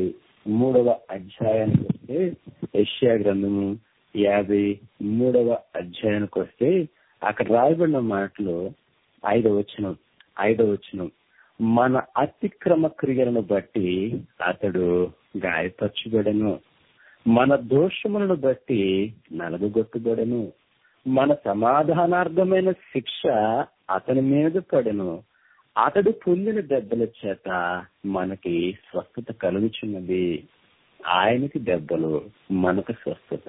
మూడవ అధ్యాయానికి వస్తే యెషయా గ్రంథము యాభై మూడవ అధ్యాయానికి వస్తే అక్కడ రాయబడిన మాటలు ఐదవ వచనం ఐదవ వచనం మన అతిక్రమ క్రియలను బట్టి అతడు గాయపరచబడను మన దోషములను బట్టి నలగొట్టుబడను మన సమాధానార్థమైన శిక్ష అతని మీద పడను అతడు పొందిన దెబ్బల చేత మనకి స్వస్థత కలుగుచున్నది ఆయనకి దెబ్బలు మనకు స్వస్థత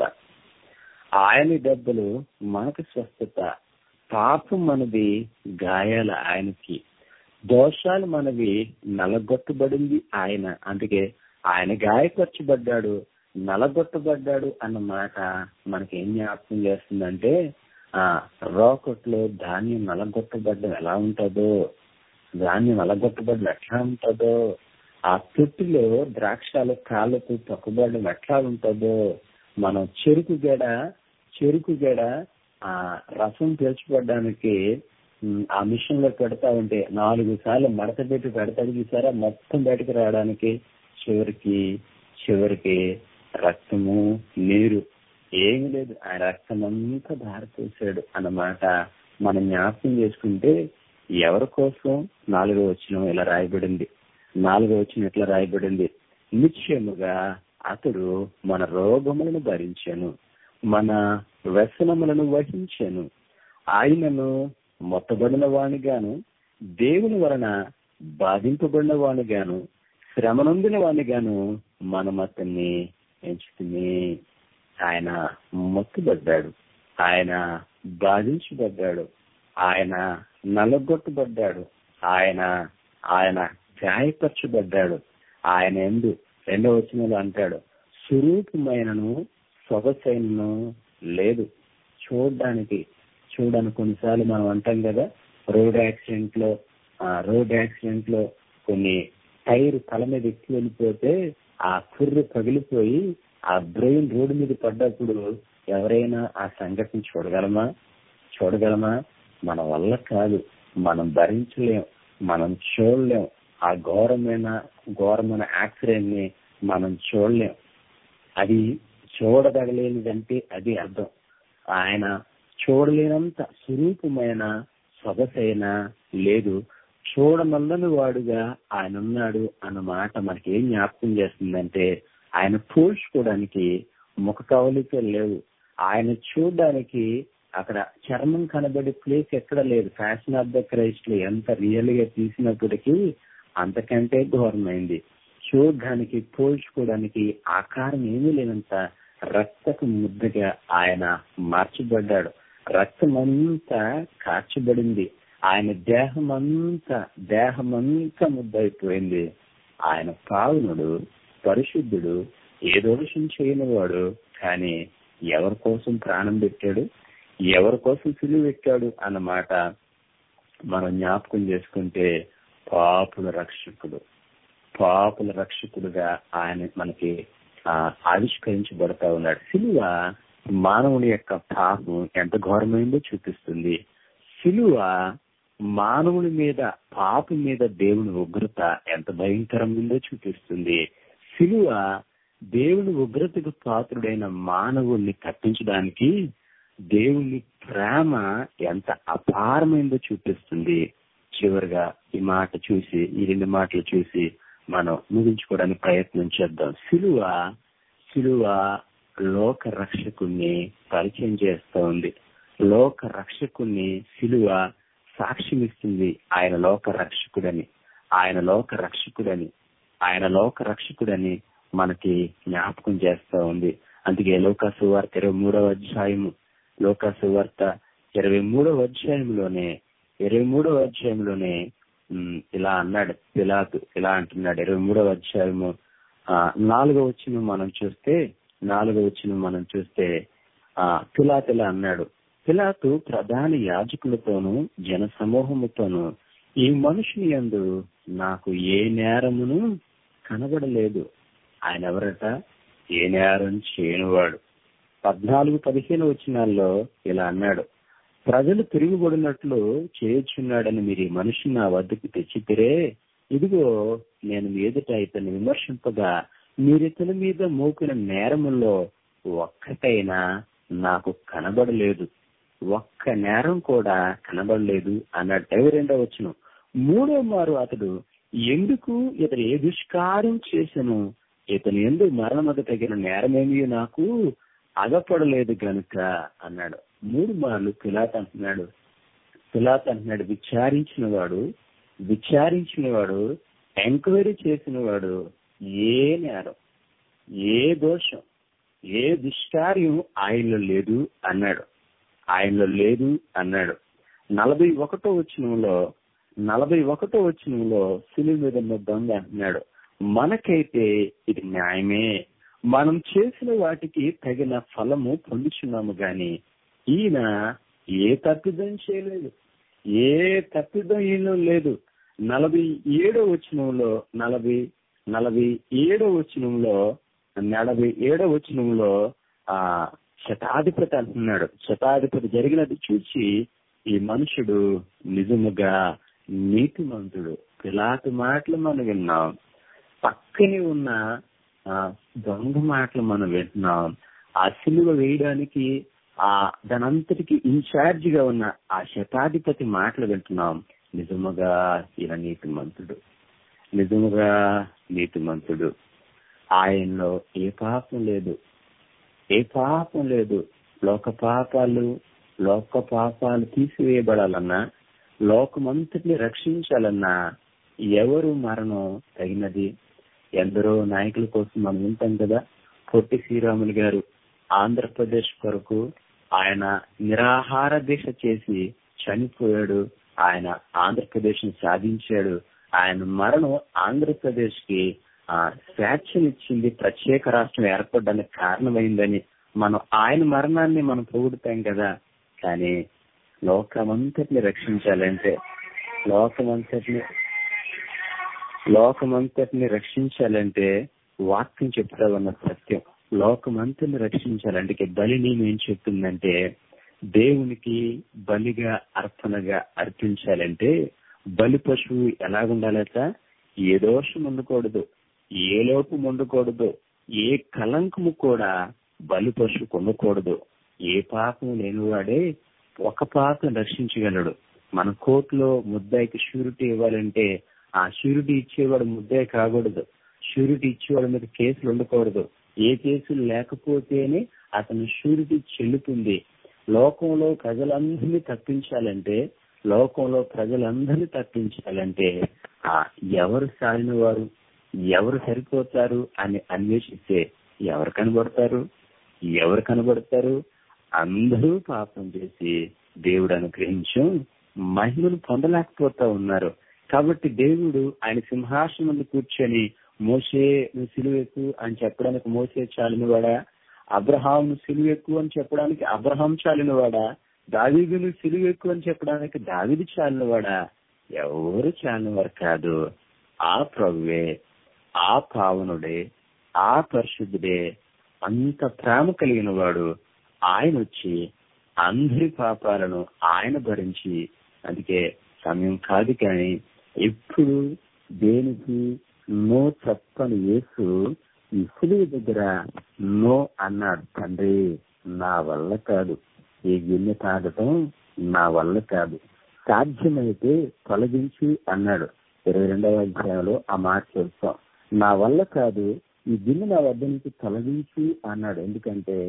ఆయన దెబ్బలు మనకు స్వస్థత పాపం మనది గాయాలు ఆయనకి దోషాలు మనవి నలగొట్టబడింది ఆయన అందుకే ఆయన గాయపరచబడ్డాడు నలగొట్టబడ్డాడు అన్న మాట మనకి ఏం జ్ఞాపకం చేస్తుందంటే ఆ రోకట్లో ధాన్యం నలగొట్టబడ్డం ఎలా ఉంటుందో ధాన్యం నలగొట్టబడ్డం ఎట్లా ఉంటుందో ఆ తొట్టిలో ద్రాక్షాలు కాళ్ళకు తొక్కబడడం ఎట్లా ఉంటుందో మనం చెరుకు గడ చెరుకు గడ ఆ రసం పీల్చబడడానికి ఆ మిషన్ లో పెడతా ఉంటే నాలుగు సార్లు మడత పెట్టి పెడతాడు చూసారా మొత్తం బయటకు రావడానికి చివరికి చివరికి రక్తము నీరు ఏమి లేదు ఆ రక్తం అంతా దారిపోసాడు అన్నమాట మనం జ్ఞాపకం చేసుకుంటే ఎవరి కోసం నాలుగో వచ్చిన ఇలా రాయబడింది నాలుగో వచ్చిన ఇట్లా రాయబడింది నిశ్చయముగా అతడు మన రోగములను భరించాను మన వ్యసనములను వహించాను ఆయనను మొత్తబడిన వాణిగాను దేవుని వలన బాధింపబడిన వాణిగాను శ్రమనొందిన వాణిగాను మనం అతన్ని ఎంచుకుని ఆయన మొత్తుబడ్డాడు ఆయన బాధించబడ్డాడు ఆయన నలగొట్టబడ్డాడు ఆయన ఆయన గాయపరచబడ్డాడు ఆయన ఎందు రెండవ వచనంలో అంటాడు స్వరూపమైనను సొగసైనను లేదు చూడడానికి చూడని కొన్నిసార్లు మనం అంటాం కదా రోడ్ యాక్సిడెంట్ లో రోడ్ యాక్సిడెంట్ లో కొన్ని టైర్ తల మీద ఎక్కి వెళ్ళిపోతే ఆ కుర్రు పగిలిపోయి ఆ బ్రెయిన్ రోడ్డు మీద పడ్డప్పుడు ఎవరైనా ఆ సంఘటన చూడగలమా చూడగలమా మన వల్ల కాదు మనం భరించలేం మనం చూడలేం ఆ ఘోరమైన ఘోరమైన యాక్సిడెంట్ ని మనం చూడలేం అది చూడదగలేనిదంటే అది అర్థం ఆయన చూడలేనంత స్వరూపమైన సొగసైన లేదు చూడనల్లని వాడుగా ఆయన ఉన్నాడు అన్న మాట మనకి ఏం జ్ఞాపకం చేస్తుందంటే ఆయన పోల్చుకోవడానికి ముఖ కవలికలు లేవు ఆయన చూడడానికి అక్కడ చర్మం కనబడే ప్లేస్ ఎక్కడ లేదు ఫ్యాషన్ ఆఫ్ ద క్రైస్ట్ లో ఎంత రియల్ గా తీసినప్పటికీ అంతకంటే ఘోరమైంది చూడడానికి పోల్చుకోవడానికి ఆకారం ఏమీ లేనంత రక్తకు ముద్దగా ఆయన మార్చబడ్డాడు రక్తం అంతా కార్చబడింది ఆయన దేహం అంతా దేహం అంతా ముద్దయిపోయింది ఆయన పావనుడు పరిశుద్ధుడు ఏ దోషం చేయనివాడు కానీ ఎవరి కోసం ప్రాణం పెట్టాడు ఎవరి కోసం సిలువ పెట్టాడు అన్నమాట మనం జ్ఞాపకం చేసుకుంటే పాపుల రక్షకుడు పాపుల రక్షకుడుగా ఆయన మనకి ఆవిష్కరించబడతా ఉన్నాడు సిలువ మానవుని యొక్క పాపం ఎంత ఘోరమైందో చూపిస్తుంది సిలువ మానవుని మీద పాపం మీద దేవుని ఉగ్రత ఎంత భయంకరమైందో చూపిస్తుంది సిలువ దేవుని ఉగ్రతకు పాత్రుడైన మానవుణ్ణి తప్పించడానికి దేవుని ప్రేమ ఎంత అపారమైందో చూపిస్తుంది చివరిగా ఈ మాట చూసి ఈ రెండు మాటలు చూసి మనం ముగించుకోవడానికి ప్రయత్నం చేద్దాం సిలువ సిలువ లోక రక్షకుణ్ణి పరిచయం చేస్తూ ఉంది లోక రక్షకుణ్ణి సిలువ సాక్ష్యం ఇస్తుంది ఆయన లోక రక్షకుడని ఆయన లోక రక్షకుడని ఆయన లోక రక్షకుడని మనకి జ్ఞాపకం చేస్తా ఉంది అందుకే లోక సువార్త ఇరవై మూడవ అధ్యాయము లోక సువార్త ఇరవై మూడవ అధ్యాయంలోనే ఇరవై మూడవ అధ్యాయంలోనే ఇలా అన్నాడు పిలాతు ఇలా అంటున్నాడు ఇరవై మూడవ అధ్యాయము నాలుగో వచ్చిన మనం చూస్తే నాలుగో వచ్చిన మనం చూస్తే ఆ పిలాతు ఇలా అన్నాడు పిలాతు ప్రధాన యాజకులతోనూ జన సమూహముతోనూ ఈ మనుషుని యందు నాకు ఏ నేరమును కనబడలేదు ఆయన ఎవరట ఏ నేరం చేయనివాడు పద్నాలుగు పదిహేను వచ్చినాల్లో ఇలా అన్నాడు ప్రజలు తిరుగుబడినట్లు చేయుచున్నాడని మీరు ఈ మనిషిని నా వద్దకు తెచ్చితిరే ఇదిగో నేను మీ ఎదుట ఇతన్ని విమర్శింపగా మీరితని మీద మోపిన నేరముల్లో ఒక్కటైనా నాకు కనబడలేదు ఒక్క నేరం కూడా కనబడలేదు అన్నాడు ఇరవై రెండో వచ్చిన మూడో మారు అతడు ఎందుకు ఇతను ఏ దుష్కార్యం చేసను ఇతను ఎందుకు మరణమద తగిన నేరమేమి నాకు అగపడలేదు గనుక అన్నాడు మూడు మార్లు పిలాత్ అంటున్నాడు పిలాత్ అంటున్నాడు విచారించిన వాడు విచారించిన వాడు ఎంక్వైరీ చేసిన వాడు ఏ నేరం ఏ దోషం ఏ దుష్కార్యం ఆయనలో లేదు అన్నాడు ఆయనలో లేదు అన్నాడు నలభై ఒకటో వచ్చినంలో నలభై ఒకటో వచ్చినంలో సిలువ మీద ఉన్న దొంగ అంటున్నాడు మనకైతే ఇది న్యాయమే మనం చేసిన వాటికి తగిన ఫలము పొందుచున్నాము గాని ఈయన ఏ తప్పిదం చేయలేదు ఏ తప్పిదం ఈయన లేదు నలభై ఏడో వచనంలో నలభై నలభై ఏడో వచనంలో నలభై ఏడో వచనంలో ఆ శతాధిపతి అంటున్నాడు శతాధిపతి జరిగినది చూసి ఈ మనుషుడు నిజముగా నీతిమంతుడు పిలాతి మాటలు మనం విన్నాం పక్కనే ఉన్న ఆ దొంగ మాటలు మనం వింటున్నాం ఆ సిలువ వేయడానికి ఆ దానంతటికి ఇన్ఛార్జ్ గా ఉన్న ఆ శతాధిపతి మాటలు వింటున్నాం నిజముగా ఈయన నీతిమంతుడు నిజముగా నీతిమంతుడు ఆయనలో ఏ పాపం లేదు ఏ పాపం లేదు లోక పాపాలు లోక పాపాలు తీసివేయబడాలన్నా లోకమంతటిని రక్షించాలన్నా ఎవరు మరణం తగినది ఎందరో నాయకుల కోసం మనం వింటాం కదా పొట్టి శ్రీరాములు గారు ఆంధ్రప్రదేశ్ కొరకు ఆయన నిరాహార దీక్ష చేసి చనిపోయాడు ఆయన ఆంధ్రప్రదేశ్ ని సాధించాడు ఆయన మరణం ఆంధ్రప్రదేశ్ కి ఆ స్వేచ్ఛనిచ్చింది ప్రత్యేక రాష్ట్రం ఏర్పడడానికి కారణమైందని మనం ఆయన మరణాన్ని మనం పొగుడుతాం కదా కానీ లోకమంతటిని రక్షించాలంటే లోకమంతటిని లోకమంతటిని రక్షించాలంటే వాక్యం చెప్తా ఉన్న సత్యం లోకమంతటిని రక్షించాలంటే బలి నేను ఏం చెప్తుందంటే దేవునికి బలిగా అర్పణగా అర్పించాలంటే బలి పశువు ఎలాగుండాలట ఏ దోషం ఉండకూడదు ఏ లోపం ఉండకూడదు ఏ కలంకము కూడా బలి పశువుకు ఉండకూడదు ఏ పాపం లేనివాడే ఒక పాపం రక్షించగలడు మన కోర్టులో ముద్దాయికి షూరిటీ ఇవ్వాలంటే ఆ షూరిటీ ఇచ్చేవాడు ముద్దాయి కాకూడదు షూరిటీ ఇచ్చేవాడి మీద కేసులు ఉండకూడదు ఏ కేసులు లేకపోతేనే అతని షూరిటీ చెల్లుతుంది లోకంలో ప్రజలందరినీ తప్పించాలంటే లోకంలో ప్రజలందరినీ తప్పించాలంటే ఆ ఎవరు సాలిన వారు ఎవరు సరిపోతారు అని అన్వేషిస్తే ఎవరు కనబడతారు ఎవరు కనబడతారు అందరూ పాపం చేసి దేవుడు అనుగ్రహించం మహిమను పొందలేకపోతా ఉన్నారు కాబట్టి దేవుడు ఆయన సింహాసనం ముందు కూర్చొని మోసే నువ్వు సిలువెక్కు అని చెప్పడానికి మోసే చాలినవాడా అబ్రహాం సిలువెక్కు అని చెప్పడానికి అబ్రహాం చాలినవాడా దావీదును సిలువెక్కు అని చెప్పడానికి దావిది చాలినవాడా ఎవరు చాలినవారు కాదు ఆ ప్రభువే ఆ పావనుడే ఆ పరిశుద్ధుడే అంత ప్రేమ కలిగిన వాడు ఆయన వచ్చి అందరి పాపాలను ఆయన భరించి అందుకే సమయం కాదు కానీ ఎప్పుడు దేనికి నో చెప్పని యేసు ఈ సిలువ దగ్గర నో అన్నాడు తండ్రి నా వల్ల కాదు ఈ గిన్నె తాగటం నా వల్ల కాదు సాధ్యమైతే తొలగించి అన్నాడు ఇరవై రెండవ అధ్యాయంలో ఆ మాట చూస్తాం నా వల్ల కాదు ఈ గిన్నె నా వద్ద నుంచి తొలగించి అన్నాడు ఎందుకంటే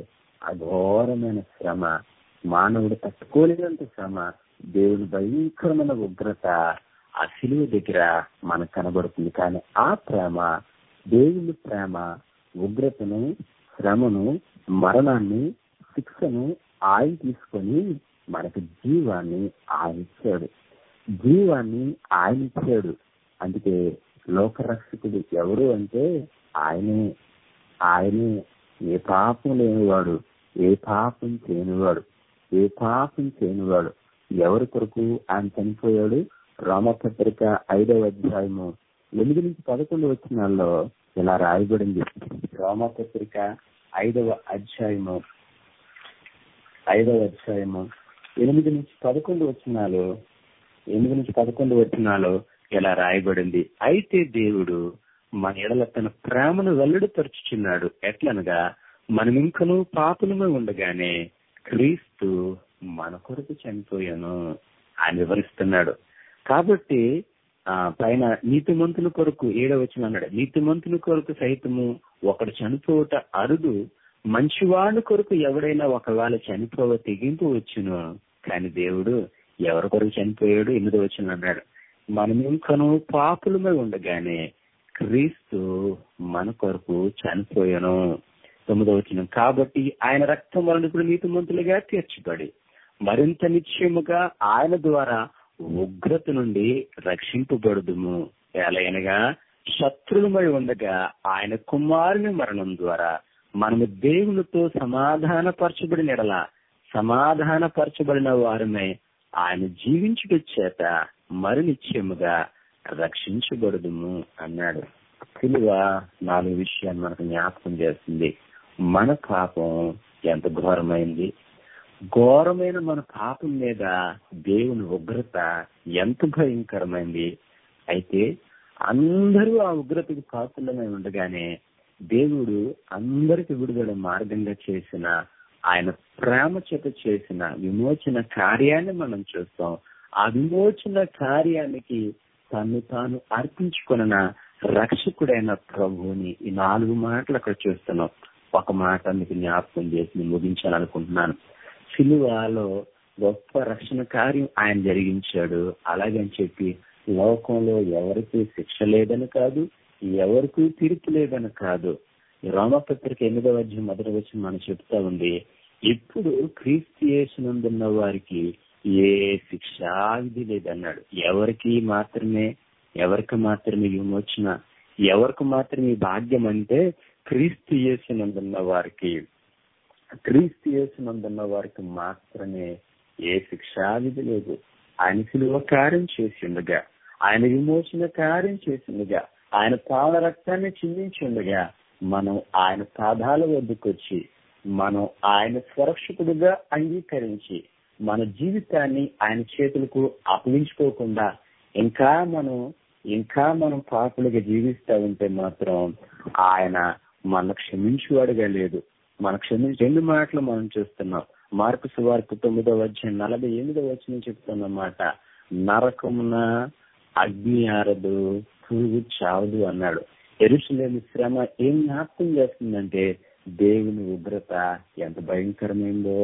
అఘోరమైన శ్రమ మానవుడు తట్టుకోలేనంత శ్రమ దేవుని భయంకరమైన ఉగ్రత ఆ సిలువ దగ్గర మనకు కనబడుతుంది కానీ ఆ ప్రేమ దేవుని ప్రేమ ఉగ్రతను శ్రమను మరణాన్ని శిక్షను ఆయన తీసుకొని మనకు జీవాన్ని ఆయన ఇచ్చాడు జీవాన్ని ఆయన ఇచ్చాడు అందుకే లోకరక్షకుడు ఎవరు అంటే ఆయనే ఆయనే ఏ పాపం లేనివాడు ఏ పాపం చేయనివాడు ఏ పాపం చేయనివాడు ఎవరి కొరకు ఆయన చనిపోయాడు రామపత్రిక ఐదవ అధ్యాయము ఎనిమిది నుంచి పదకొండు వచ్చినాల్లో ఇలా రాయబడింది రామపత్రిక ఐదవ అధ్యాయము ఐదవ అధ్యాయము ఎనిమిది నుంచి పదకొండు వచ్చినాలు ఎనిమిది నుంచి పదకొండు వచ్చినాలు ఇలా రాయబడింది అయితే దేవుడు మన ఎడల తన ప్రేమను వెల్లడిపరుచుచున్నాడు ఎట్లనగా మనమింకను పాపులమే ఉండగానే క్రీస్తు మన కొరకు చనిపోయాను ఆయన వివరిస్తున్నాడు కాబట్టి ఆ పైన నీతిమంతుల కొరకు ఏడవచ్చిన అన్నాడు నీతిమంతుల కొరకు సైతము ఒకడు చనిపోవట అరుదు మంచివాడి కొరకు ఎవడైనా ఒకవేళ చనిపోవ తెగింపు వచ్చును కానీ దేవుడు ఎవరి కొరకు చనిపోయాడు ఎనిమిది వచ్చిన అన్నాడు మనం ఇంకను పాపులమై ఉండగానే క్రీస్తు మన కొరకు చనిపోయాను తొమ్మిదో వచ్చిన కాబట్టి ఆయన రక్తం వలన ఇప్పుడు నీతిమంతులుగా తీర్చబడి మరింత నిశ్చయముగా ఆయన ద్వారా ఉగ్రత నుండి రక్షింపబడుదుము ఎలయనగా శత్రులమై ఉండగా ఆయన కుమారుని మరణం ద్వారా మనము దేవునితో సమాధానపరచబడిన ఎడల సమాధానపరచబడిన వారమై ఆయన జీవించుట చేత మరి నిశ్చయముగా రక్షించబడుదుము అన్నాడు సిలువ నాలుగు విషయాన్ని మనకు జ్ఞాపకం చేస్తుంది మన పాపం ఎంత ఘోరమైంది ఘోరమైన మన పాపం మీద దేవుని ఉగ్రత ఎంత భయంకరమైంది అయితే అందరూ ఆ ఉగ్రతకు పాత్రలమై ఉండగానే దేవుడు అందరికి విడుదల మార్గంగా చేసిన ఆయన ప్రేమ చేత చేసిన విమోచన కార్యాన్ని మనం చూస్తాం ఆ విమోచన కార్యానికి తను తాను అర్పించుకున్న రక్షకుడైన ప్రభువుని ఈ నాలుగు మాటలు అక్కడ చూస్తున్నాం ఒక మాట మీకు జ్ఞాపకం చేసి ముగించాలనుకుంటున్నాను సిలువలో గొప్ప రక్షణ కార్యం ఆయన జరిగించాడు అలాగని చెప్పి లోకంలో ఎవరికి శిక్ష లేదని కాదు ఎవరికి తీర్పు లేదని కాదు రామపత్రిక ఎనిమిదవ అధ్యాయం మొదటి వచ్చి మనం చెప్తా ఉంది ఇప్పుడు క్రీస్తు యేసునందున్న వారికి ఏ శిక్ష విధి లేదన్నాడు ఎవరికి మాత్రమే ఎవరికి మాత్రమే విమోచన ఎవరికి మాత్రమే భాగ్యం అంటే క్రీస్తు యేసునందున్న వారికి క్రీస్తు యేసునందున్న వారికి మాత్రమే ఏ శిక్షా విధి లేదు ఆయన సిలువ కార్యం చేసిండగా ఆయన విమోచన కార్యం చేసిండగా ఆయన పాల రక్తాన్ని చిందించిండగా మనం ఆయన పాదాల వద్దకు వచ్చి మనం ఆయన సురక్షితుడుగా అంగీకరించి మన జీవితాన్ని ఆయన చేతులకు అప్పగించుకోకుండా ఇంకా మనం ఇంకా మనం పాపులుగా జీవిస్తా ఉంటే మాత్రం ఆయన మన క్షమించువాడుగా లేదు మన క్షమించి రెండు మాటలు మనం చూస్తున్నాం మార్పు సువార్పు తొమ్మిదవ వచ్చి నలభై ఎనిమిదవ వచ్చిన చెప్తున్నమాట నరకమున అగ్ని ఆరదు పురుగు చావదు అన్నాడు ఎరుసలేని శ్రమ ఏం జ్ఞాపకం చేస్తుందంటే దేవుని ఉగ్రత ఎంత భయంకరమైందో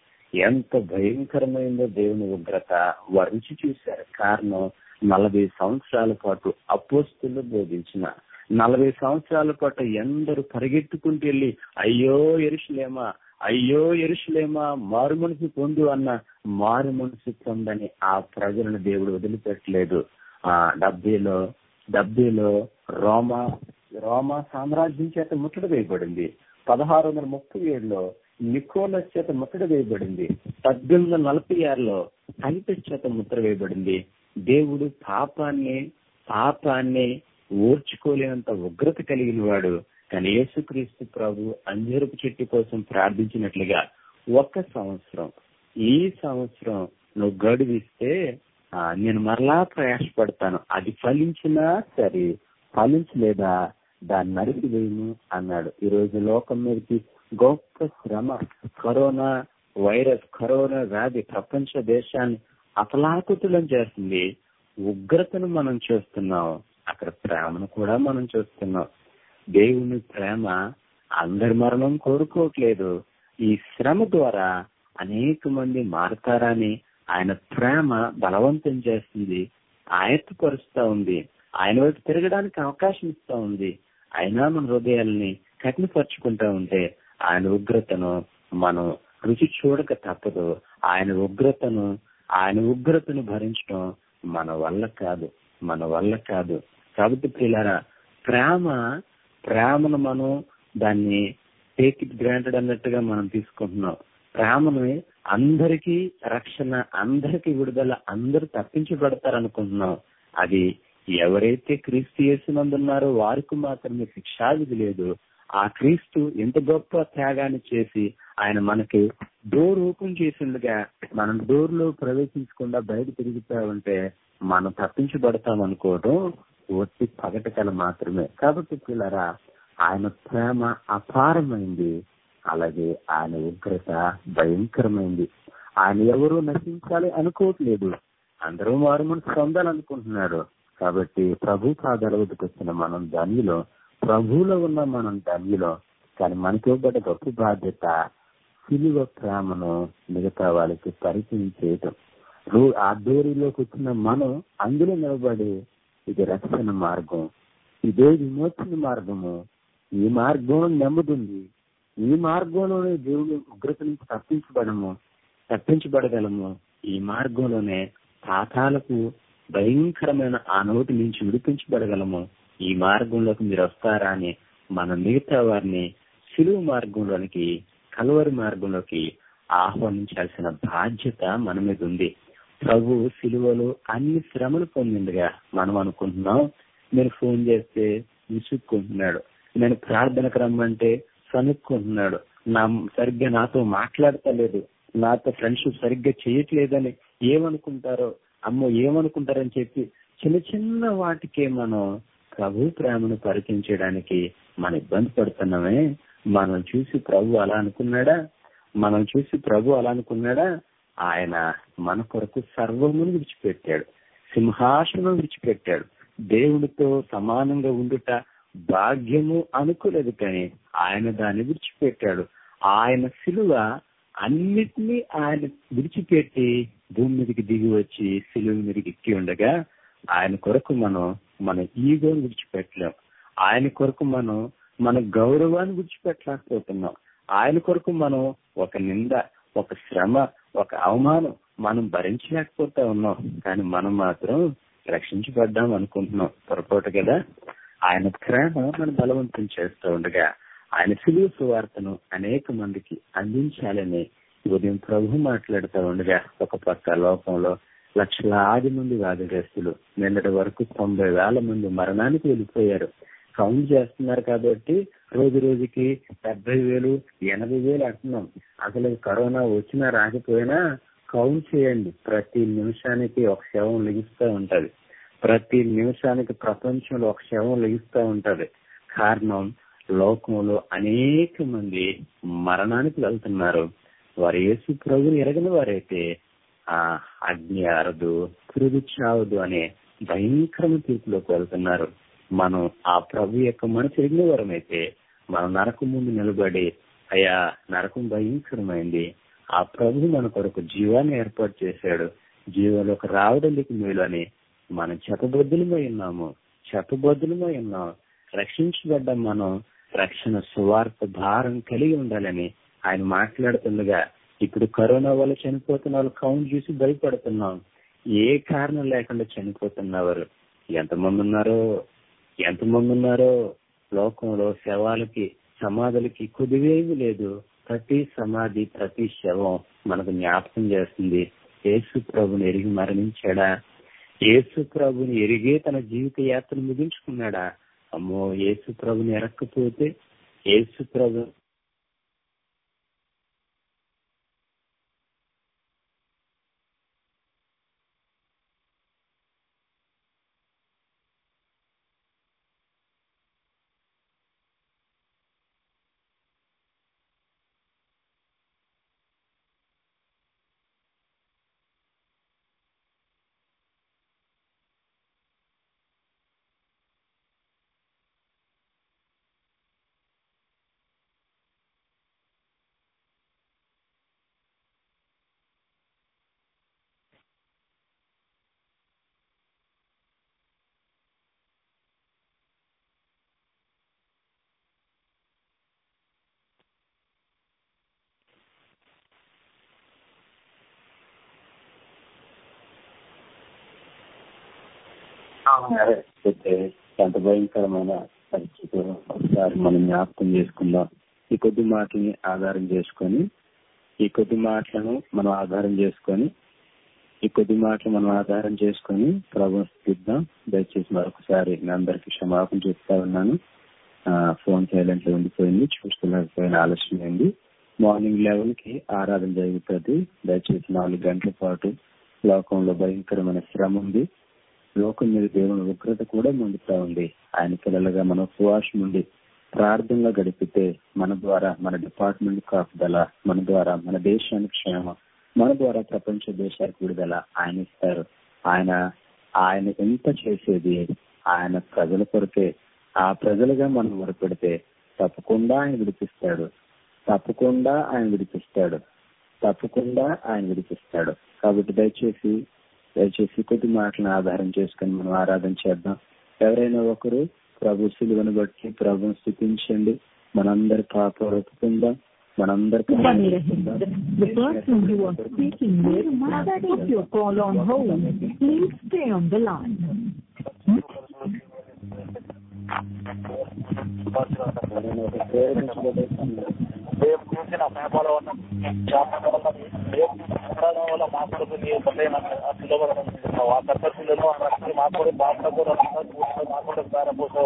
ఎంత భయంకరమైందో దేవుని ఉగ్రత వరించి చూశారు కారణం నలభై సంవత్సరాల పాటు అపోస్తులు బోధించిన నలభై సంవత్సరాల పాటు ఎందరూ పరిగెత్తుకుంటూ వెళ్ళి అయ్యో ఎరుషులేమా అయ్యో ఎరుషులేమా మారు మనసు పొందు అన్న మారు మనసు పొందని ఆ ప్రజలను దేవుడు వదిలిపెట్టలేదు ఆ డబ్బీలో డబ్బీలో రోమా రోమా సామ్రాజ్యం చేత ముట్టడి వేయబడింది పదహారు వందల ముప్పై ఏడులో నికోలస్ చేత ముట్టడి వేయబడింది పద్దెనిమిది వందల నలభై ఆరులో టైటస్ చేత ముద్ర వేయబడింది దేవుడు పాపాన్ని పాపాన్ని ఓర్చుకోలేనంత ఉగ్రత కలిగిన వాడు కానీ యేసుక్రీస్తు ప్రభు అంజరపు చెట్టు కోసం ప్రార్థించినట్లుగా ఒక్క సంవత్సరం ఈ సంవత్సరం నువ్వు గడువిస్తే నేను మరలా ప్రయాసపడతాను అది ఫలించినా సరే ఫలించలేదా దాన్ని నరికి వేయను అన్నాడు ఈ రోజు లోకం మీదకి గొప్ప శ్రమ కరోనా వైరస్ కరోనా వ్యాధి ప్రపంచ దేశాన్ని అతలాకుతులం చేస్తుంది ఉగ్రతను మనం చూస్తున్నాం అక్కడ ప్రేమను కూడా మనం చూస్తున్నాం దేవుని ప్రేమ అందరి మరణం కోరుకోవట్లేదు ఈ శ్రమ ద్వారా అనేక మంది మారతారని ఆయన ప్రేమ బలవంతం చేస్తుంది ఆయత్తపరుస్తా ఉంది ఆయన వైపు తిరగడానికి అవకాశం ఇస్తా ఉంది అయినా మన హృదయాల్ని కఠినపరుచుకుంటా ఉంటే ఆయన ఉగ్రతను మనం రుచి చూడక తప్పదు ఆయన ఉగ్రతను ఆయన ఉగ్రతను భరించడం మన వల్ల కాదు మన వల్ల కాదు కాబట్టి పిల్లరా ప్రేమ ప్రేమను మనం దాన్ని టేక్ ఇట్ గ్రాంటెడ్ అన్నట్టుగా మనం తీసుకుంటున్నాం ప్రేమను అందరికీ రక్షణ అందరికీ విడుదల అందరూ తప్పించబడతారనుకుంటున్నాం అది ఎవరైతే క్రీస్తు చేసినందున్నారో వారికి మాత్రమే శిక్షావిధి లేదు ఆ క్రీస్తు ఎంత గొప్ప త్యాగాన్ని చేసి ఆయన మనకి డోర్ ఓపెన్ చేసిండగా మనం డోర్ లో ప్రవేశించకుండా బయట తిరుగుతా ఉంటే మనం తప్పించబడతాం అనుకోవడం ఒట్టి పగటి కళ మాత్రమే కాబట్టి పిల్లరా ఆయన ప్రేమ అపారమైంది అలాగే ఆయన ఉగ్రత భయంకరమైంది ఆయన ఎవరు నశించాలి అనుకోవట్లేదు అందరూ వారు మనసు పొందాలనుకుంటున్నారు కాబట్టి ప్రభు పాదాల వద్దకు వచ్చిన మనం ధన్యులో ప్రభువులో ఉన్న మనం ధన్యులో కానీ మనకి ఇవ్వబడ్డ గొప్ప బాధ్యత సిలువ ప్రేమను మిగతా వాళ్ళకి పరిచయం చేయటం రూ- ఆ దూరిలోకి వచ్చిన మనం అందులో నిలబడి ఇది రక్షణ మార్గం ఇదే విమోచన మార్గము ఈ మార్గంలో నెమ్మదుంది ఈ మార్గంలోనే దేవుడు ఉగ్రత నుంచి తప్పించబడము తప్పించబడగలము ఈ మార్గంలోనే పాతాలకు భయంకరమైన ఆ నోటి నుంచి విడిపించబడగలము ఈ మార్గంలోకి మీరు వస్తారా అని మన మిగతా వారిని సులువు మార్గంలోనికి కలువరి మార్గంలోకి ఆహ్వానించాల్సిన బాధ్యత మన మీద ఉంది ప్రభు సిలువలో అన్ని శ్రమలు పొందిందిగా మనం అనుకుంటున్నాం నేను ఫోన్ చేస్తే విసుక్కుంటున్నాడు నేను ప్రార్థనకు రమ్మంటే సనుక్కుంటున్నాడు నా సరిగ్గా నాతో మాట్లాడతలేదు నాతో ఫ్రెండ్షిప్ సరిగ్గా చేయట్లేదని ఏమనుకుంటారో అమ్మో ఏమనుకుంటారని చెప్పి చిన్న చిన్న వాటికే మనం ప్రభు ప్రేమను పరిచయం చేయడానికి మనం ఇబ్బంది పడుతున్నామే మనం చూసి ప్రభు అలా అనుకున్నాడా మనం చూసి ప్రభు అలా అనుకున్నాడా ఆయన మన కొరకు సర్వమును విడిచిపెట్టాడు సింహాసనం విడిచిపెట్టాడు దేవుడితో సమానంగా ఉండుట భాగ్యము అనుకోలేదు కానీ ఆయన దాన్ని విడిచిపెట్టాడు ఆయన సిలువ అన్నిటినీ ఆయన విడిచిపెట్టి భూమి మీదకి దిగి వచ్చి సిలువ మీదకి ఎక్కి ఉండగా ఆయన కొరకు మనం మన ఈగోని విడిచిపెట్టలేం ఆయన కొరకు మనం మన గౌరవాన్ని విడిచిపెట్టలేకపోతున్నాం ఆయన కొరకు మనం ఒక నింద ఒక శ్రమ ఒక అవమానం మనం భరించలేకపోతా ఉన్నాం కానీ మనం మాత్రం రక్షించబడ్డాం అనుకుంటున్నాం పొరపాటు కదా ఆయన ప్రేమ మన బలవంతం చేస్తూ ఉండగా ఆయన సిలువ సువార్తను అనేక మందికి అందించాలని ఉదయం ప్రభు మాట్లాడుతూ ఉండగా ఒక పక్క లోకంలో లక్షలాది మంది వ్యాధిగ్రస్తులు నిన్నటి వరకు తొంభై వేల మంది మరణానికి వెళ్ళిపోయారు కౌంట్ చేస్తున్నారు కాబట్టి రోజు రోజుకి డెబ్బై వేలు ఎనభై వేలు అంటున్నాం అసలు కరోనా వచ్చినా రాకపోయినా కౌంట్ చేయండి ప్రతి నిమిషానికి ఒక శవం లెగిస్తూ ఉంటది ప్రతి నిమిషానికి ప్రపంచంలో ఒక శవం లెగిస్తూ ఉంటది కారణం లోకంలో అనేక మంది మరణానికి వెళ్తున్నారు వారు యేసు ప్రభుని ఎరగని వారైతే ఆ అగ్ని అరదు పురుగు చావదు అనే భయంకరమైన తీర్పులోకి వెళ్తున్నారు మనం ఆ ప్రభు యొక్క మనసు ఎరిగిన వారమైతే మనం నరకం ముందు నిలబడి అయ్యా నరకం భయంకరమైంది ఆ ప్రభు మన కొరకు జీవాన్ని ఏర్పాటు చేశాడు జీవంలోకి రావడానికి మేలు అని మనం చెప్పబద్దులమై ఉన్నాము చెప్పబద్దులమై ఉన్నాం రక్షించబడ్డ మనం రక్షణ సువార్త భారం కలిగి ఉండాలని ఆయన మాట్లాడుతుండగా ఇప్పుడు కరోనా వల్ల చనిపోతున్న వాళ్ళు కౌంట్ చూసి భయపడుతున్నాం ఏ కారణం లేకుండా చనిపోతున్నవారు ఎంతమంది ఉన్నారో ఎంతమంది ఉన్నారో లోకంలో శవాలకి సమాధులకి కొద్దివేమీ లేదు ప్రతి సమాధి ప్రతి శవం మనకు జ్ఞాపకం చేస్తుంది యేసు ప్రభుని ఎరిగి మరణించాడా యేసు ప్రభుని ఎరిగే తన జీవిత యాత్రను ముగించుకున్నాడా అమ్మో యేసు ప్రభుని ఎరక్కపోతే యేసు ప్రభు అయితే ఎంత భయంకరమైన పరిస్థితి ఒకసారి మనం జ్ఞాపకం చేసుకుందాం ఈ కొద్ది మాటల్ని ఆధారం చేసుకొని ఈ కొద్ది మాటలను మనం ఆధారం చేసుకొని ఈ కొద్ది మాటలు మనం ఆధారం చేసుకొని ప్రభు స్థిద్దాం దయచేసి మరొకసారి మీ అందరికి క్షమాపణ చెప్తా ఉన్నాను ఆ, ఫోన్ సైలెంట్ లో ఉండిపోయింది చూసుకోలేకపోయిన ఆలస్యమైంది మార్నింగ్ లెవెన్ కి ఆరాధన జరుగుతుంది దయచేసి నాలుగు గంటల పాటు లోకంలో భయంకరమైన శ్రమ ఉంది లోకం మీద దేవుని ఉగ్రత కూడా మండుతా ఉంది ఆయన పిల్లలుగా మన ఉపవాసం ఉండి ప్రార్థనలో గడిపితే మన ద్వారా మన డిపార్ట్మెంట్ కాపుదల మన ద్వారా మన దేశానికి క్షేమం మన ద్వారా ప్రపంచ దేశాలకు విడుదల ఆయన ఇస్తారు ఆయన ఆయన ఎంత చేసేది ఆయన ప్రజల కొరకే ఆ ప్రజలుగా మనం మొరపెడితే తప్పకుండా ఆయన విడిపిస్తాడు తప్పకుండా ఆయన విడిపిస్తాడు తప్పకుండా ఆయన విడిపిస్తాడు కాబట్టి దయచేసి దయచేసి కొద్ది మాటలను ఆధారం చేసుకుని మనం ఆరాధన చేద్దాం ఎవరైనా ఒకరు ప్రభు సిలువను బట్టి ప్రభుని స్థుతించండి మనందరి కాపాడుకుందాం మనందరి Bunny Rahim, the person you are speaking with has put your call on hold. Please stay on the line. ఎవరైనా ఒక ప్రేరేపించబడే రేపు చూసిన పేపర్ వల్ల చేపల వల్ల రేపు చూడడం వల్ల మా కొరకు నీ పట్టైన ఆ సర్పంచులను ఆ రక్షణ మా కొరకు బాగా కూడా మా కొరకు ప్రారంభోత్సవం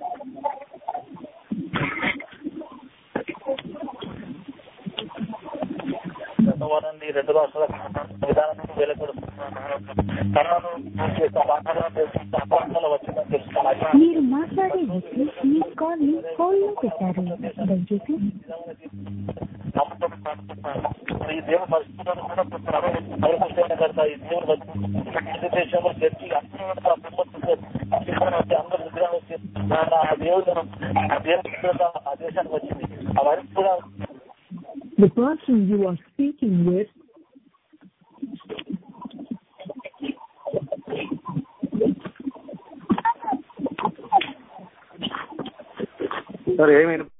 వారండి రెండు రాష్ట్రాల విధానం వెలుగుడు తనను వాతావరణం వచ్చిందని తెలుసుకున్నాను మీరు మాట్లాడే వ్యక్తి మీ కాల్ ని హోల్డ్ లో పెట్టారు దయచేసి ఈ దేవుడు పరిస్థితులను కూడా పరిశుభ్రత కడతా ఈ దేవుడు ఈ దేశంలో చర్చి అందరూ విగ్రహం వచ్చి ఆ దేవుడు ఆ దేవుడు ఆ దేశానికి వచ్చింది అవన్నీ కూడా The person you are speaking with sir ఏమైనా